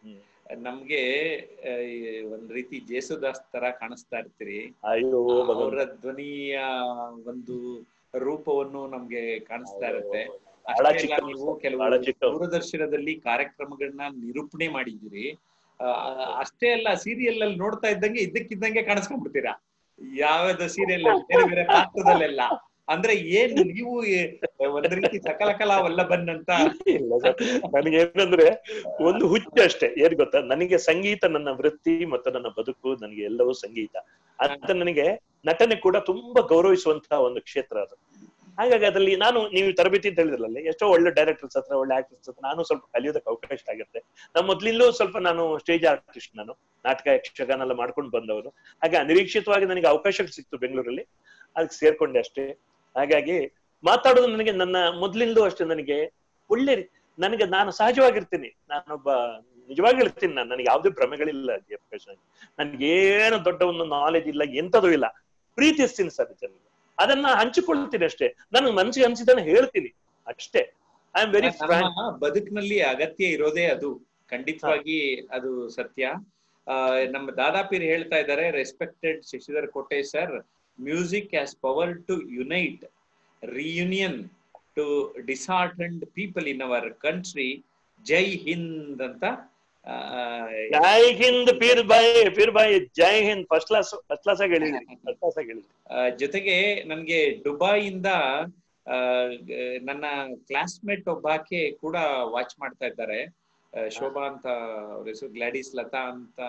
ನಮ್ಗೆ ಆ, ಈ ಒಂದ್ ರೀತಿ ಜೇಸುದಾಸ್ ತರ ಕಾಣಿಸ್ತಾ ಇರ್ತೀರಿ ಅಯ್ಯೋ ಭಗವಂತ. ಅವರ ಧ್ವನಿಯ ಒಂದು ರೂಪವನ್ನು ನಮ್ಗೆ ಕಾಣಿಸ್ತಾ ಇರುತ್ತೆ ಬಹಳ ಅಷ್ಟೇ ಅಲ್ಲ, ಚಿಕ್ಕವ್ರು ನೀವು ಸರ್, ಕೆಲವು ಬಹಳ ಚಿಕ್ಕವ್ರು. ದೂರದರ್ಶನದಲ್ಲಿ ಕಾರ್ಯಕ್ರಮಗಳನ್ನ ನಿರೂಪಣೆ ಮಾಡಿದ್ದೀರಿ ಆ, ಅಷ್ಟೇ ಅಲ್ಲ ಸೀರಿಯಲ್ ಅಲ್ಲಿ ನೋಡ್ತಾ ಇದ್ದಂಗೆ ಇದ್ದಕ್ಕಿದ್ದಂಗೆ ಕಾಣಿಸ್ಕೊಂಡ್ಬಿಡ್ತೀರಾ ಯಾವ್ಯಾವ್ದು ಸೀರಿಯಲ್ ಬೇರೆ ಬೇರೆ ಪಾತ್ರದಲ್ಲೆಲ್ಲ ಅಂದ್ರೆ ಏನ್ ನೀವು ಏ- ಒಂದ್ ರೀತಿ ಸಕಲ ಕಲಾ ವಲ್ಲಭನ್ ಅಂತ ಇಲ್ಲ ಸರ್ ನನಗೆ ಏನಂದ್ರೆ ಒಂದು ಹುಚ್ಚು ಅಷ್ಟೇ ಏನ್ ಗೊತ್ತಾ ನನಗೆ ಸಂಗೀತ ನನ್ನ ವೃತ್ತಿ ಮತ್ತು ನನ್ನ ಬದುಕು ನನಗೆ ಎಲ್ಲವೂ ಸಂಗೀತ ಅಂತ ನನಗೆ ನಟನೆ ಕೂಡ ತುಂಬಾ ಗೌರವಿಸುವಂತಹ ಒಂದು ಕ್ಷೇತ್ರ ಅದು ಹಾಗಾಗಿ ಅದ್ರಲ್ಲಿ ನಾನು ನೀವು ತರಬೇತಿ ಅಂತ ಹೇಳಿದ್ರಲ್ಲ ಎಷ್ಟೋ ಒಳ್ಳೆ ಡೈರೆಕ್ಟರ್ಸ್ ಹತ್ರ ಒಳ್ಳೆ ಆಕ್ಟರ್ಸ್ ಹತ್ರ ನಾನು ಸ್ವಲ್ಪ ಕಲಿಯೋದಕ್ಕೆ ಅವಕಾಶ ಆಗುತ್ತೆ ನಮ್ಮ ಮೊದ್ಲಿಂದಲೂ ಸ್ವಲ್ಪ ನಾನು ಸ್ಟೇಜ್ ಆರ್ಟಿಸ್ಟ್ ನಾನು ನಾಟಕ ಯಕ್ಷಗಾನ ಎಲ್ಲ ಮಾಡ್ಕೊಂಡು ಬಂದವರು ಹಾಗೆ ಅನಿರೀಕ್ಷಿತವಾಗಿ ನನಗೆ ಅವಕಾಶ ಸಿಕ್ತು ಬೆಂಗಳೂರಲ್ಲಿ ಅದಕ್ಕೆ ಸೇರ್ಕೊಂಡೆ ಅಷ್ಟೇ ಹಾಗಾಗಿ ಮಾತಾಡೋದು ನನಗೆ ನನ್ನ ಮೊದ್ಲಿಂದಲೂ ಅಷ್ಟೇ ನನಗೆ ಒಳ್ಳೆ ರೀ- ನನಗೆ ನಾನು ಸಹಜವಾಗಿರ್ತೀನಿ ನಾನೊಬ್ಬ ನಿಜವಾಗಿ ಹೇಳ್ತೀನಿ ನಾನು ನನಗೆ ಯಾವುದೇ ಭ್ರಮೆಗಳಿಲ್ಲ ಜಯಪ್ರಕಾಶ್ ನನ್ಗೆ ಏನು ದೊಡ್ಡ ಒಂದು ನಾಲೆಜ್ ಇಲ್ಲ ಎಂತದೂ ಇಲ್ಲ ಪ್ರೀತಿಸ್ತೀನಿ ಸರ್ ಜನರಿಗೆ ಅದನ್ನ ಹಂಚಿಕೊಳ್ತೀನಿ ಅಷ್ಟೇ ನನಗೆ ಮನಸ್ಸಿಗೆ ಅನ್ಸಿದ್ದನ್ನ ಹೇಳ್ತೀನಿ ಅಷ್ಟೇ ಐ ಆಮ್ ವೆರಿ ಫ್ರಾಂಕ್ ನಮ್ಮ ಬದುಕಿನಲ್ಲಿ ಅಗತ್ಯ ಇರೋದೇ ಅದು ಖಂಡಿತವಾಗಿ ಅದು ಸತ್ಯ ಆ, ನಮ್ಮ ದಾದಾಪೀರ್ ಹೇಳ್ತಾ ಇದ್ದಾರೆ respected Shashidhar Kote sir music has power to unite reunion to disheartened people in our country ಜೈ ಹಿಂದ್ ಅಂತ ಆ, ಜೈ ಹಿಂದ್ ಪೀರ್ ಬಾಯ್ ಪೀರ್ ಬಾಯ್ ಜೈ Hind first class first class ಆಗಿ ಹೇಳಿದ್ರಿ ಫಸ್ಟ್ ಕ್ಲಾಸ್ ಆಗಿ ಹೇಳಿದ್ರಿ ಆ, ಜೊತೆಗೆ ನನ್ಗೆ ದುಬೈಯಿಂದ ಆ, ಗ- ನನ್ನ ಕ್ಲಾಸ್ಮೇಟ್ ಒಬ್ಬಾಕೆ ಕೂಡ ವಾಚ್ ಮಾಡ್ತಾ ಇದ್ದಾರೆ ಆ, ಶೋಭಾ ಅಂತ ಅವ್ರ ಹೆಸರು ಗ್ಲಾಡಿಸ್ ಲತಾ ಅಂತ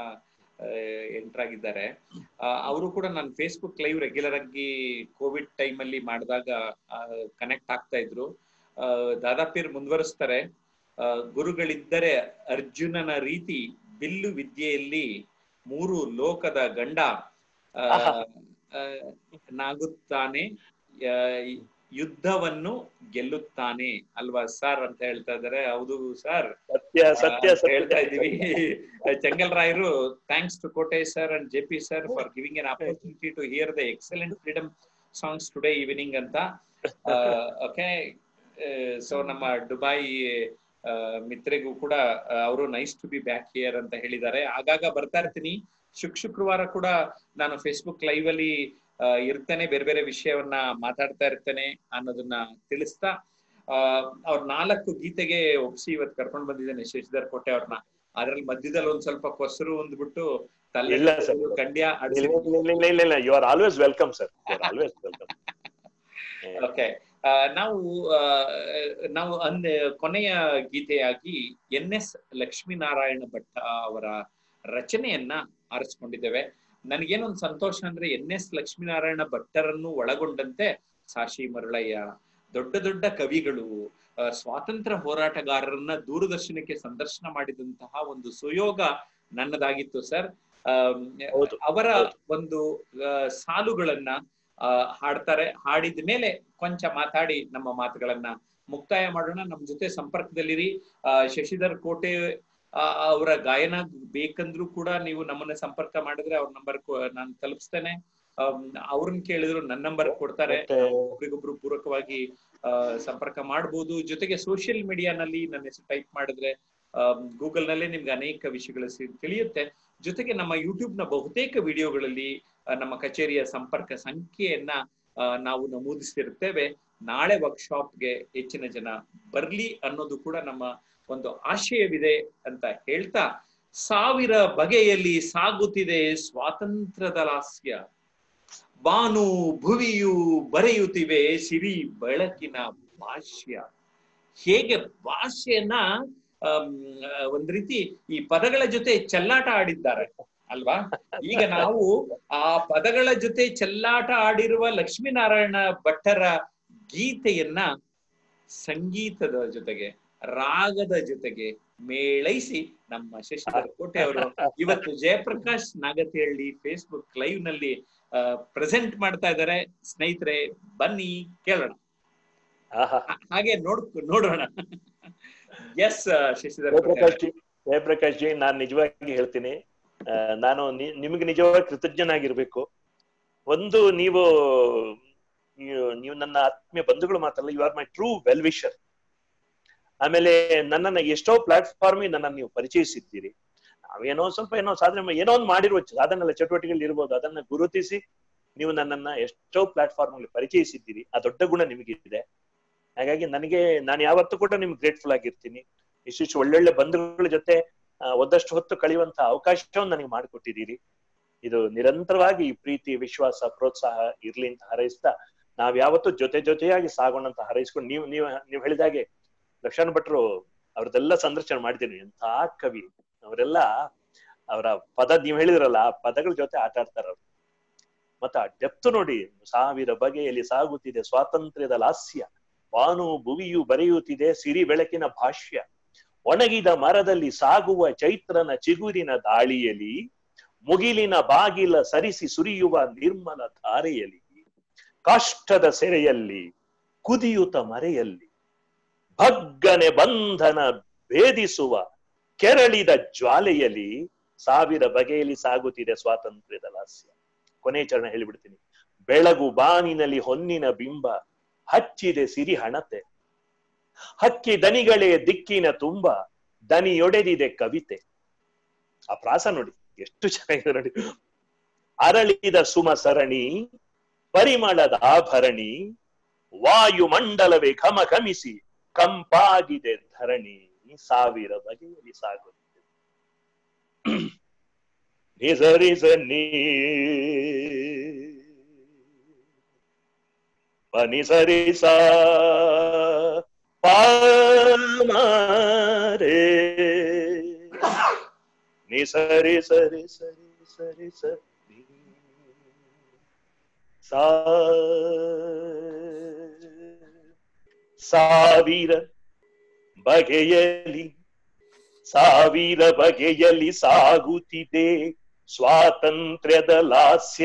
ಎಂಟರ್ ಆಗಿದ್ದಾರೆ ಅವರು ಕೂಡ ನಾನು ಫೇಸ್ಬುಕ್ ಲೈವ್ ರೆಗ್ಯುಲರ್ ಆಗಿ ಕೋವಿಡ್ ಟೈಮ್ ಅಲ್ಲಿ ಮಾಡಿದಾಗ ಕನೆಕ್ಟ್ ಆಗ್ತಾ ಇದ್ರು ಆ, ದಾದಾಪೀರ್ ಮುಂದುವರಿಸ್ತಾರೆ ಆ, ಗುರುಗಳಿದ್ದರೆ ಅರ್ಜುನನ ರೀತಿ ಬಿಲ್ಲು ವಿದ್ಯೆಯಲ್ಲಿ ಮೂರು ಲೋಕದ ಗಂಡ ಆ, ಆಹಾ. ಆ, ನಾಗುತ್ತಾನೆ ಆ, ಯುದ್ಧವನ್ನು ಗೆಲ್ಲುತ್ತಾನೆ ಅಲ್ವಾ ಸರ್ ಅಂತ ಹೇಳ್ತಾ ಇದ್ದಾರೆ ಹೌದು ಸರ್ ಸತ್ಯ ಸತ್ಯ ಸತ್ಯ ಹೇಳ್ತಾ ಇದೀವಿ ಚಂಗಲ್ ರಾಯರು thanks to Kote sir and J P sir for giving an opportunity to hear the excellent freedom songs today evening ಅಂತ ಓಕೆ ಸೊ ನಮ್ಮ ದುಬೈ ಆ, ಮಿತ್ರಿಗೂ ಕೂಡ ಅವರು nice to be back here ಅಂತ ಹೇಳಿದ್ದಾರೆ ಆಗಾಗ ಬರ್ತಾ ಇರ್ತೀನಿ ಶುಕ್ ಶುಕ್ರವಾರ ಕೂಡ ನಾನು ಫೇಸ್ಬುಕ್ ಲೈವ್ ಅಲ್ಲಿ ಆ, ಇರ್ತೇನೆ ಬೇರೆ ಬೇರೆ ವಿಷಯವನ್ನ ಮಾತಾಡ್ತಾ ಇರ್ತೇನೆ ಅನ್ನೋದನ್ನ ತಿಳಿಸ್ತಾ ಆ, ಅವ್ರ ನಾಲ್ಕು ಗೀತೆಗೆ ಒಪ್ಸಿ ಇವತ್ತು ಕರ್ಕೊಂಡ್ ಬಂದಿದ್ದೇನೆ ಶಶಿಧರ್ ಕೋಟೆ ಅವ್ರನ್ನ ಅದ್ರಲ್ಲಿ ಮಧ್ಯದಲ್ಲಿ ಒಂದ್ ಸ್ವಲ್ಪ ಕೊಸರು ಒಂದ್ಬಿಟ್ಟು ತಲೆ ಇಲ್ಲ sir. ಕಂಡ್ಯ ಇಲ್ಲ ಇಲ್ಲ, ಇಲ್ಲ ಇಲ್ಲ ಇಲ್ಲ you are always welcome sir always welcome okay ನಾವು ಆ, ನಾವು ಅಂದ ಕೊನೆಯ ಗೀತೆಯಾಗಿ ಎನ್ ಎಸ್ ಲಕ್ಷ್ಮೀನಾರಾಯಣ ಭಟ್ಟ ಅವರ ರಚನೆಯನ್ನ ಆರಿಸ್ಕೊಂಡಿದ್ದೇವೆ ನನಗೇನೊಂದು ಸಂತೋಷ ಅಂದ್ರೆ ಎನ್ ಎಸ್ ಲಕ್ಷ್ಮೀನಾರಾಯಣ ಭಟ್ಟರನ್ನು ಒಳಗೊಂಡಂತೆ ಸಾಶಿ ಮರಳಯ್ಯ ದೊಡ್ಡ ದೊಡ್ಡ ಕವಿಗಳು ಆ, ಸ್ವಾತಂತ್ರ್ಯ ಹೋರಾಟಗಾರರನ್ನ ದೂರದರ್ಶನಕ್ಕೆ ಸಂದರ್ಶನ ಮಾಡಿದಂತಹ ಒಂದು ಸುಯೋಗ ನನ್ನದಾಗಿತ್ತು ಸರ್ ಹೌದು. ಅವರ ಹೌದು. ಒಂದು ಆ, ಸಾಲುಗಳನ್ನ ಆ, ಹಾಡ್ತಾರೆ ಹಾಡಿದ ಮೇಲೆ ಕೊಂಚ ಮಾತಾಡಿ ನಮ್ಮ ಮಾತುಗಳನ್ನ ಮುಕ್ತಾಯ ಮಾಡೋಣ ನಮ್ಮ ಜೊತೆ ಸಂಪರ್ಕದಲ್ಲಿರಿ ಆ, ಶಶಿಧರ್ ಕೋಟೆ ಆ, ಅವರ ಗಾಯನ ಬೇಕಂದ್ರೂ ಕೂಡ ನೀವು ನಮ್ಮನ್ನ ಸಂಪರ್ಕ ಮಾಡಿದ್ರೆ ಅವ್ರ ನಂಬರ್ ನಾನು ತಲುಪಿಸ್ತೇನೆ ಆಮ್, ಅವ್ರನ್ನ ಕೇಳಿದ್ರು ನನ್ನ ನಂಬರ್ ಕೊಡ್ತಾರೆ ಮತ್ತೆ ಒಬ್ರಿಗೊಬ್ರು ಪೂರಕವಾಗಿ ಆ, ಸಂಪರ್ಕ ಮಾಡಬಹುದು ಜೊತೆಗೆ ಸೋಷಿಯಲ್ ಮೀಡಿಯಾನಲ್ಲಿ ನನ್ನ ಹೆಸರು ಟೈಪ್ ಮಾಡಿದ್ರೆ ಗೂಗಲ್ ನಲ್ಲೇ ನಿಮ್ಗೆ ಅನೇಕ ವಿಷಯಗಳು ಸಿ- ತಿಳಿಯುತ್ತೆ ಜೊತೆಗೆ ನಮ್ಮ ಯೂಟ್ಯೂಬ್ ನ ಬಹುತೇಕ ವಿಡಿಯೋಗಳಲ್ಲಿ ಆ, ನಮ್ಮ ಕಚೇರಿಯ ಸಂಪರ್ಕ ಸಂಖ್ಯೆಯನ್ನ ಆ, ನಾವು ನಮೂದಿಸಿರ್ತೇವೆ ನಾಳೆ ವರ್ಕ್ಶಾಪ್ಗೆ ಹೆಚ್ಚಿನ ಜನ ಬರ್ಲಿ ಅನ್ನೋದು ಕೂಡ ನಮ್ಮ ಒಂದು ಆಶಯವಿದೆ ಅಂತ ಹೇಳ್ತಾ ಸಾವಿರ ಬಗೆಯಲ್ಲಿ ಸಾಗುತ್ತಿದೆ ಸ್ವಾತಂತ್ರ್ಯದ ಲಾಸ್ಯ ಬಾನು ಭುವಿಯು ಬರೆಯುತ್ತಿವೆ ಸಿರಿ ಬೆಳಕಿನ ಭಾಷ್ಯ ಹೇಗೆ ಭಾಷೆಯನ್ನ ಆಮ್, ಆ, ಒಂದ್ ರೀತಿ ಈ ಪದಗಳ ಜೊತೆ ಚೆಲ್ಲಾಟ ಆಡಿದ್ದಾರೆ ಅಲ್ವಾ ಈಗ ನಾವು ಆ ಪದಗಳ ಜೊತೆ ಚೆಲ್ಲಾಟ ಆಡಿರುವ ಲಕ್ಷ್ಮೀನಾರಾಯಣ ಭಟ್ಟರ ಗೀತೆಯನ್ನ ಸಂಗೀತದ ಜೊತೆಗೆ ರಾಗದ ಜೊತೆಗೆ ಮೇಳೈಸಿ ನಮ್ಮ ಶಶಿಧರ್ ಕೋಟೆ ಅವರು ಇವತ್ತು ಜಯಪ್ರಕಾಶ್ ನಾಗತಿಹಳ್ಳಿ ಫೇಸ್ಬುಕ್ ಲೈವ್ ನಲ್ಲಿ ಪ್ರೆಸೆಂಟ್ ಮಾಡ್ತಾ ಇದ್ದಾರೆ ಸ್ನೇಹಿತರೆ ಬನ್ನಿ ಕೇಳೋಣ ಆಹಾ ಹಾ- ಹಾಗೆ ನೋಡ್ ನೋಡೋಣ ಎಸ್ ಶಶಿಧರ್ ಕೋಟೆ ಜಯಪ್ರಕಾಶ್ ಜಿ ಜಯಪ್ರಕಾಶ್ ಜಿ ನಾನ್ ನಿಜವಾಗಿ ಹೇಳ್ತೀನಿ ಆ, ನಾನು ನಿ- ನಿಮ್ಗೆ ನಿಜವಾಗಿ ಕೃತಜ್ಞನಾಗಿರ್ಬೇಕು ಒಂದು ನೀವು ನೀವು- ನೀವು ನನ್ನ ಆತ್ಮೀಯ ಬಂಧುಗಳು ಮಾತ್ರಲ್ಲ you are my true well wisher ಆಮೇಲೆ ನನ್ನನ್ನ ಎಷ್ಟೋ ಪ್ಲಾಟ್ಫಾರ್ಮ್ ನನ್ನ ನೀವು ಪರಿಚಯಿಸಿದ್ದೀರಿ ನಾವೇನೋ ಸ್ವಲ್ಪ ಏನೋ ಸಾಧನೆ ಮಾ- ಏನೋ ಒಂದು ಮಾಡಿರುವ ಸಾಧನೆಲ್ಲ ಚಟುವಟಿಕೆಗಳು ಇರ್ಬೋದು ಅದನ್ನ ಗುರುತಿಸಿ ನೀವು ನನ್ನನ್ನ ಎಷ್ಟೋ ಪ್ಲಾಟ್ಫಾರ್ಮ್ ಅಲ್ಲಿ ಪರಿಚಯಿಸಿದ್ದೀರಿ ಆ ದೊಡ್ಡ ಗುಣ ನಿಮಗಿದೆ ಹಾಗಾಗಿ ನನಗೆ ನಾನು ಯಾವತ್ತೂ ಕೂಡ ನಿಮ್ಗೆ ಗ್ರೇಟ್ಫುಲ್ ಆಗಿರ್ತೀನಿ ಇಷ್ಟಿಷ್ಟು ಒಳ್ಳೊಳ್ಳೆ ಬಂಧುಗಳ ಜೊತೆ ಆ, ಒಂದಷ್ಟು ಹೊತ್ತು ಕಳೆಯುವಂತ ಅವಕಾಶವನ್ನು ನನಗೆ ಮಾಡಿಕೊಟ್ಟಿದ್ದೀರಿ ಇದು ನಿರಂತರವಾಗಿ ಈ ಪ್ರೀತಿ ವಿಶ್ವಾಸ ಪ್ರೋತ್ಸಾಹ ಇರ್ಲಿ ಅಂತ ಹಾರೈಸ್ತಾ ನಾವ್ ಯಾವತ್ತೂ ಜೊತೆ ಜೊತೆಯಾಗಿ ಸಾಗೋಣ ಅಂತ ಹಾರೈಸ್ಕೊಂಡು ನೀವು ನೀವು ನೀವು ಹೇಳಿದಾಗೆ ಲಕ್ಷಣ ಭಟ್ರು ಅವ್ರದ್ದೆಲ್ಲ ಸಂದರ್ಶನ ಮಾಡಿದ್ದೀನಿ ಎಂಥ ಕವಿ ಅವರೆಲ್ಲ ಅವರ ಪದ ನೀವು ಹೇಳಿದ್ರಲ್ಲ ಆ ಪದಗಳ ಜೊತೆ ಆಟ ಆಡ್ತಾರ ಅವ್ರು ಮತ್ತ ಆ ಡೆಪ್ತ್ ನೋಡಿ ಸಾವಿರ ಬಗೆಯಲ್ಲಿ ಸಾಗುತ್ತಿದೆ ಸ್ವಾತಂತ್ರ್ಯದ ಲಾಸ್ಯ ಬಾನು ಭುವಿಯು ಬರೆಯುತ್ತಿದೆ ಸಿರಿ ಬೆಳಕಿನ ಭಾಷ್ಯ ಒಣಗಿದ ಮರದಲ್ಲಿ ಸಾಗುವ ಚೈತ್ರನ ಚಿಗುರಿನ ದಾಳಿಯಲ್ಲಿ ಮುಗಿಲಿನ ಬಾಗಿಲ ಸರಿಸಿ ಸುರಿಯುವ ನಿರ್ಮಲ ಧಾರೆಯಲ್ಲಿ ಕಾಷ್ಟದ ಸೆರೆಯಲ್ಲಿ ಕುದಿಯುತ ಮರೆಯಲ್ಲಿ ಭಗ್ಗನೆ ಬಂಧನ ಭೇದಿಸುವ ಕೆರಳಿದ ಜ್ವಾಲೆಯಲ್ಲಿ ಸಾವಿರ ಬಗೆಯಲ್ಲಿ ಸಾಗುತ್ತಿದೆ ಸ್ವಾತಂತ್ರ್ಯದ ಲಾಸ್ಯ ಕೊನೆ ಚರಣ ಹೇಳಿಬಿಡ್ತೀನಿ ಬೆಳಗು ಬಾನಿನಲ್ಲಿ ಹೊನ್ನಿನ ಬಿಂಬ ಹಚ್ಚಿದೆ ಸಿರಿ ಹಣತೆ ಹಕ್ಕಿ ದನಿಗಳೇ ದಿಕ್ಕಿನ ತುಂಬ ದನಿಯೊಡೆದಿದೆ ಕವಿತೆ ಆ ಪ್ರಾಸ ನೋಡಿ ಎಷ್ಟು ಚೆನ್ನಾಗಿದೆ ನೋಡಿ ಅರಳಿದ ಸುಮ ಸರಣಿ ಪರಿಮಳದ ಆಭರಣಿ ವಾಯುಮಂಡಲವೇ ಘಮ ಘಮಿಸಿ ಕಂಪಾಗಿದೆ ಧರಣಿ ಸಾವಿರ ಬಗೆಯಲ್ಲಿ ಸಾಗುತ್ತಿದೆ ನಿಜರಿಸ ನೀ ಪನಿ ಸರಿಸ ಪಾಮರೆ ನಿ ಸರಿ ಸರಿ ಸರಿ ಸರಿ ಸರಿ ಸಾ ಸಾವಿರ ಬಗೆಯಲಿ ಸಾವಿರ ಬಗೆಯಲ್ಲಿ ಸಾಗುತ್ತಿದೆ ಸ್ವಾತಂತ್ರ್ಯದ ಲಾಸ್ಯ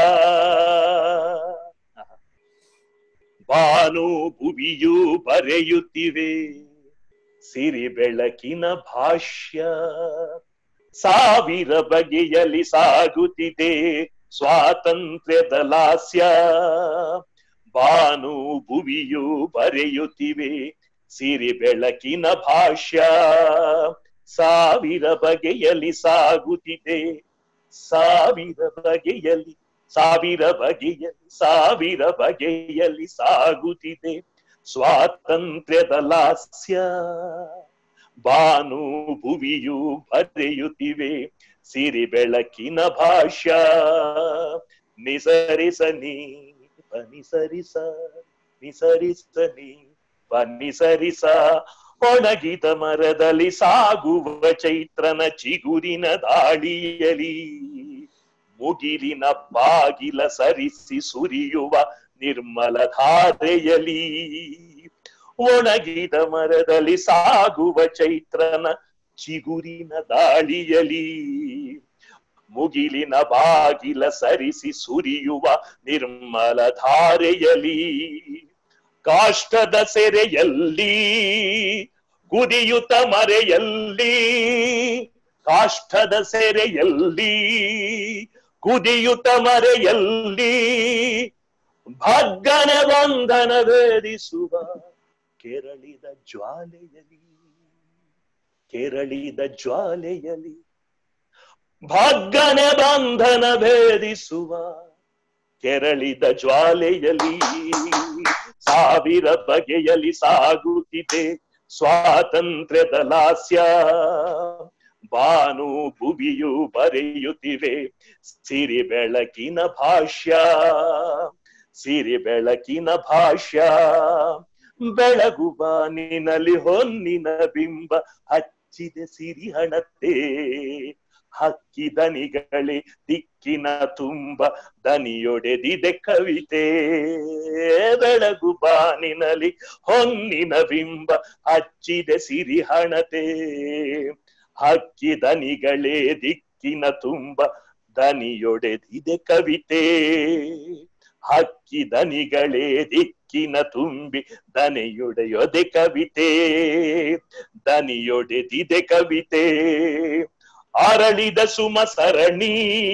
ಬಾನು ಭುವಿಯು ಬರೆಯುತ್ತಿವೆ ಸಿರಿ ಬೆಳಕಿನ ಭಾಷ್ಯ ಸಾವಿರ ಬಗೆಯಲ್ಲಿ ಸಾಗುತ್ತಿದೆ ಸ್ವಾತಂತ್ರ್ಯದ ಲಾಸ್ಯ ಬಾನು ಭುವಿಯು ಬರೆಯುತ್ತಿವೆ ಸಿರಿ ಬೆಳಕಿನ ಭಾಷ್ಯ ಸಾವಿರ ಬಗೆಯಲ್ಲಿ ಸಾಗುತ್ತಿದೆ ಸಾವಿರ ಬಗೆಯಲ್ಲಿ ಸಾವಿರ ಬಗೆಯಲ್ಲಿ ಸಾವಿರ ಬಗೆಯಲ್ಲಿ ಸಾಗುತ್ತಿದೆ ಸ್ವಾತಂತ್ರ್ಯದ ಲಾಸ್ಯ ಬಾನು ಭುವಿಯು ಬರೆಯುತ್ತಿವೆ ಸಿರಿ ಬೆಳಕಿನ ಭಾಷ್ಯ ನಿಸರಿಸ ನೀ ಪನಿಸರಿಸ ನಿಸರಿಸ ನೀ ಪನಿಸರಿಸ ಒಣಗಿದ ಮರದಲ್ಲಿ ಸಾಗುವ ಚೈತ್ರನ ಚಿಗುರಿನ ದಾಳಿಯಲಿ ಮುಗಿಲಿನ ಬಾಗಿಲ ಸರಿಸಿ ಸುರಿಯುವ ನಿರ್ಮಲ ಧಾರೆಯಲಿ ಒಣಗಿದ ಮರದಲ್ಲಿ ಸಾಗುವ ಚೈತ್ರನ ಚಿಗುರಿನ ದಾಳಿಯಲಿ ಮುಗಿಲಿನ ಬಾಗಿಲ ಸರಿಸಿ ಸುರಿಯುವ ನಿರ್ಮಲ ಧಾರೆಯಲಿ ಕಾಷ್ಟದ ಸೆರೆಯಲ್ಲಿ ಕುದಿಯುತ್ತ ಮರೆಯಲ್ಲಿ ಕಾಷ್ಟದ ಸೆರೆಯಲ್ಲಿ ಕುದಿಯುತ್ತ ಮರೆಯಲ್ಲಿ ಭಗ್ಗನ ಬಂಧನ ವೇದಿಸುವ ಕೆರಳಿದ ಜ್ವಾಲೆಯಲಿ ಕೆರಳಿದ ಜ್ವಾಲೆಯಲಿ ಭಗ್ಗನ ಬಂಧನ ಭೇದಿಸುವ ಕೆರಳಿದ ಜ್ವಾಲೆಯಲಿ ಸಾವಿರ ಬಗೆಯಲ್ಲಿ ಸಾಗುತ್ತಿದೆ ಸ್ವಾತಂತ್ರ್ಯದ ಲಾಸ್ಯ ಬಾನು ಭುವಿಯು ಬರೆಯುತ್ತಿವೆ ಸಿರಿ ಬೆಳಕಿನ ಭಾಷ್ಯ ಸಿರಿ ಬೆಳಕಿನ ಭಾಷ್ಯ ಬೆಳಗು ಬಾನಿನಲ್ಲಿ ಹೊನ್ನಿನ ಬಿಂಬ ಹಚ್ಚಿದೆ ಸಿರಿ ಹಣತೆ ಹಕ್ಕಿ ದನಿಗಳೇ ದಿಕ್ಕಿನ ತುಂಬ ದನಿಯೊಡೆದಿದೆ ಕವಿತೆ ಬೆಳಗು ಬಾನಿನಲ್ಲಿ ಹೊನ್ನಿನ ಬಿಂಬ ಹಚ್ಚಿದೆ ಸಿರಿ ಹಣತೆ ಹಕ್ಕಿ ದನಿಗಳೇ ದಿಕ್ಕಿನ ತುಂಬ ದನಿಯೊಡೆದಿದೆ ಕವಿತೆ ಹಕ್ಕಿ ದನಿಗಳೇ ದಿಕ್ಕಿನ ತುಂಬಿ ದನಿಯೊಡೆಯೊದೆ ಕವಿತೆ ದನಿಯೊಡೆದಿದೆ ಕವಿತೆ ಅರಳಿದ ಸುಮ ಸರಣಿ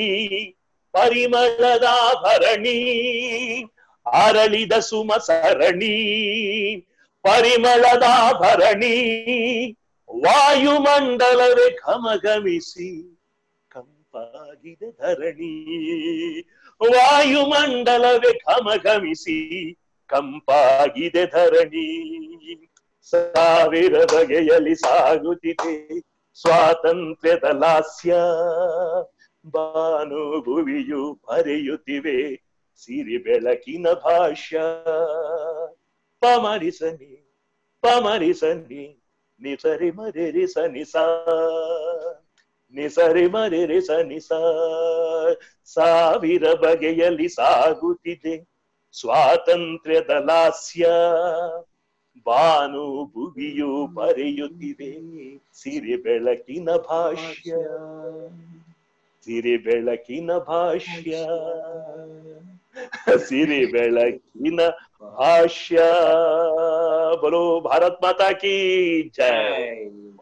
ಪರಿಮಳದ ಭರಣಿ ಅರಳಿದ ಸುಮ ಸರಣಿ ಪರಿಮಳದ ಭರಣಿ ವಾಯುಮಂಡಲವೇ ಘಮಘಮಿಸಿ ಕಂಪಾಗಿದೆ ಧರಣಿ ವಾಯುಮಂಡಲವೇ ಘಮಘಮಿಸಿ ಕಂಪಾಗಿದೆ ಧರಣಿ ಸಾವಿರ ಬಗೆಯಲ್ಲಿ ಸಾಗುತ್ತಿದೆ ಸ್ವಾತಂತ್ರ್ಯದ ಲಾಸ್ಯ ಬಾನು ಭುವಿಯು ಬರೆಯುತ್ತಿವೆ ಸಿರಿ ಬೆಳಕಿನ ಭಾಷ್ಯ ಪಮರಿಸನಿ ಪಮರಿಸನಿ ನಿಸರಿ ಮರೆರಿ ಸನಿಸ ನಿಸರಿ ಮರೆರಿ ಸನಿಸ ಸಾವಿರ ಬಗೆಯಲ್ಲಿ ಸಾಗುತ್ತಿದೆ ಸ್ವಾತಂತ್ರ್ಯದ ಲಾಸ್ಯ ಬಾನು ಭುವಿಯು ಬರೆಯುತ್ತಿವೆ ಸಿರಿ ಬೆಳಕಿನ ಭಾಷ್ಯ ಸಿರಿ ಬೆಳಕಿನ ಭಾಷ್ಯ ಸಿರಿ ಬೆಳಕಿನ ಭಾಷ್ಯ ಬರೋ ಭಾರತ್ ಮಾತಾ ಕಿ ಜೈ ಜೈ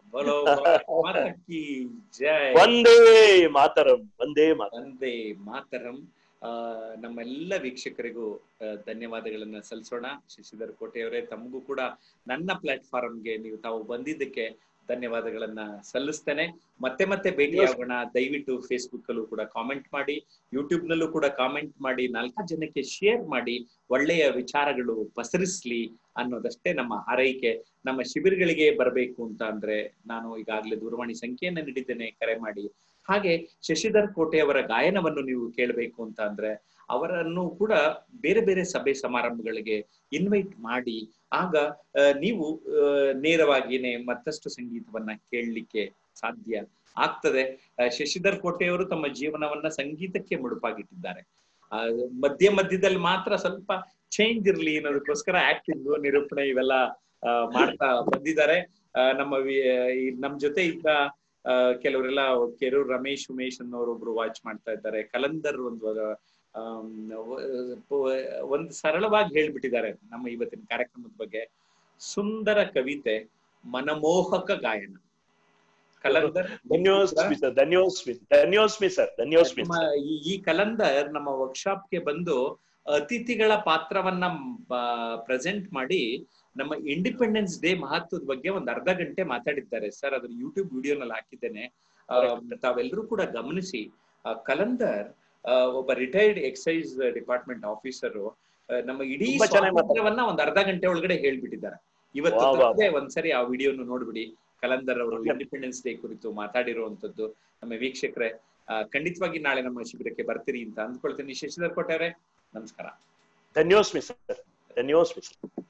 ಬೋಲೋ ಭಾರತ್ ಮಾತಾ ಕಿ ಜೈ ಒಂದೇ ಮಾತರಂ ಒಂದೇ ಮಾತರಂ ಒಂದೇ ಮಾತರಂ ಆ ನಮ್ಮೆಲ್ಲ ವೀಕ್ಷಕರಿಗೂ ಆ, ಧನ್ಯವಾದಗಳನ್ನ ಸಲ್ಲಿಸೋಣ ಶಶಿಧರ್ ಕೋಟೆಯವರೇ ತಮಗೂ ಕೂಡ ನನ್ನ ಪ್ಲಾಟ್ಫಾರ್ಮ್ಗೆ ನೀವು ತಾವು ಬಂದಿದ್ದಕ್ಕೆ ಧನ್ಯವಾದಗಳನ್ನ ಸಲ್ಲಿಸ್ತೇನೆ ಮತ್ತೆ ಮತ್ತೆ ಭೇಟಿಯಾಗೋಣ ದಯವಿಟ್ಟು ಫೇಸ್ಬುಕ್ ಅಲ್ಲೂ ಕೂಡ ಕಾಮೆಂಟ್ ಮಾಡಿ ಯೂಟ್ಯೂಬ್ ನಲ್ಲೂ ಕೂಡ ಕಾಮೆಂಟ್ ಮಾಡಿ ನಾಲ್ಕು ಜನಕ್ಕೆ ಶೇರ್ ಮಾಡಿ ಒಳ್ಳೆಯ ವಿಚಾರಗಳು ಪಸರಿಸ್ಲಿ ಅನ್ನೋದಷ್ಟೇ ನಮ್ಮ ಹಾರೈಕೆ ನಮ್ಮ ಶಿಬಿರಗಳಿಗೆ ಬರಬೇಕು ಅಂತ ಅಂದ್ರೆ ನಾನು ಈಗಾಗಲೇ ದೂರವಾಣಿ ಸಂಖ್ಯೆಯನ್ನ ನೀಡಿದ್ದೇನೆ ಕರೆ ಮಾಡಿ ಹಾಗೆ ಶಶಿಧರ್ ಕೋಟೆಯವರ ಗಾಯನವನ್ನು ನೀವು ಕೇಳಬೇಕು ಅಂತ ಅಂದ್ರೆ ಅವರನ್ನು ಕೂಡ ಬೇರೆ ಬೇರೆ ಸಭೆ ಸಮಾರಂಭಗಳಿಗೆ ಇನ್ವೈಟ್ ಮಾಡಿ ಆಗ ಆ, ನೀವು ಆ, ನೇರವಾಗಿನೇ ಮತ್ತಷ್ಟು ಸಂಗೀತವನ್ನ ಕೇಳಲಿಕ್ಕೆ ಸಾಧ್ಯ ಆಗ್ತದೆ ಆ, ಶಶಿಧರ್ ಕೋಟೆಯವರು ತಮ್ಮ ಜೀವನವನ್ನ ಸಂಗೀತಕ್ಕೆ ಮುಡುಪಾಗಿಟ್ಟಿದ್ದಾರೆ ಆ, ಮಧ್ಯ ಮಧ್ಯದಲ್ಲಿ ಮಾತ್ರ ಸ್ವಲ್ಪ ಚೇಂಜ್ ಇರ್ಲಿ ಅನ್ನೋದಕ್ಕೋಸ್ಕರ ಆಕ್ಟಿಂಗ್ ನಿರೂಪಣೆ ಇವೆಲ್ಲ ಆ, ಮಾಡ್ತಾ ಬಂದಿದ್ದಾರೆ ಆ, ನಮ್ಮ ವಿ- ಈ ನಮ್ ಜೊತೆ ಇದ್ದ ಆ, ಕೆಲವರೆಲ್ಲ ಕೆರೂರ್ ರಮೇಶ್ ಉಮೇಶ್ ಅನ್ನೋರೊಬ್ರು ವಾಚ್ ಮಾಡ್ತಾ ಇದ್ದಾರೆ ಕಲಂದರ್ ಒಂದು ಆಮ್, ವ- ಒಂದು ಸರಳವಾಗಿ ಹೇಳ್ಬಿಟ್ಟಿದ್ದಾರೆ ನಮ್ಮ ಇವತ್ತಿನ ಕಾರ್ಯಕ್ರಮದ ಬಗ್ಗೆ ಸುಂದರ ಕವಿತೆ ಮನಮೋಹಕ ಗಾಯನ ಕಲಂದರ್ ಧನ್ಯೋಸ್ಮಿ ಸರ್ ಧನ್ಯೋಸ್ಮಿ ಧನ್ಯೋಸ್ಮಿ ಸರ್ ಧನ್ಯೋಸ್ಮಿ ನಮ್ಮ ಈ- ಈ ಕಲಂದರ್ ನಮ್ಮ ವರ್ಕ್ಶಾಪ್ಗೆ ಬಂದು ಅತಿಥಿಗಳ ಪಾತ್ರವನ್ನ ಪ್ರೆಸೆಂಟ್ ಮಾಡಿ ನಮ್ಮ ಇಂಡಿಪೆಂಡೆನ್ಸ್ ಡೇ ಮಹತ್ವದ ಬಗ್ಗೆ ಒಂದ್ ಅರ್ಧ ಗಂಟೆ ಮಾತಾಡಿದ್ದಾರೆ ಸರ್ ಅದನ್ನ ಯೂಟ್ಯೂಬ್ ವಿಡಿಯೋನಲ್ಲಿ ಹಾಕಿದ್ದೇನೆ ಆ, ತಾವೆಲ್ಲರೂ ಕೂಡ ಗಮನಿಸಿ ಆ, ಕಲಂದರ್ ಆ, ಒಬ್ಬ ರಿಟೈರ್ಡ್ ಎಕ್ಸೈಸ್ ಡಿಪಾರ್ಟ್ಮೆಂಟ್ ಆಫೀಸರು ನಮ್ಮ ಇಡೀ ತುಂಬಾ ಚೆನ್ನಾಗಿ ಸ್ವಾತಂತ್ರ್ಯವನ್ನ ಒಂದ್ ಅರ್ಧ ಗಂಟೆ ಒಳಗಡೆ ಹೇಳ್ಬಿಟ್ಟಿದ್ದಾರೆ ಇವತ್ತು ವಾ, ವಾ, ವಾ. ತಪ್ಪದೆ ಒಂದ್ಸರಿ ಆ ವಿಡಿಯೋನು ನೋಡ್ಬಿಡಿ ಕಲಂದರ್ ಅವರು ಇಂಡಿಪೆಂಡೆನ್ಸ್ ಡೇ ಕುರಿತು ಮಾತಾಡಿರುವಂತದ್ದು ನಮ್ಮ ವೀಕ್ಷಕರೇ ಆ, ಖಂಡಿತವಾಗಿ ನಾಳೆ ನಮ್ಮ ಶಿಬಿರಕ್ಕೆ ಬರ್ತೀರಿ ಅಂತ ಅಂದ್ಕೊಳ್ತೀನಿ ಶಶಿಧರ್ ಕೋಟೆ ಅವರೇ ನಮಸ್ಕಾರ ಧನ್ಯೋಸ್ಮಿ ಸರ್ ಧನ್ಯೋಸ್ಮಿ ಸರ್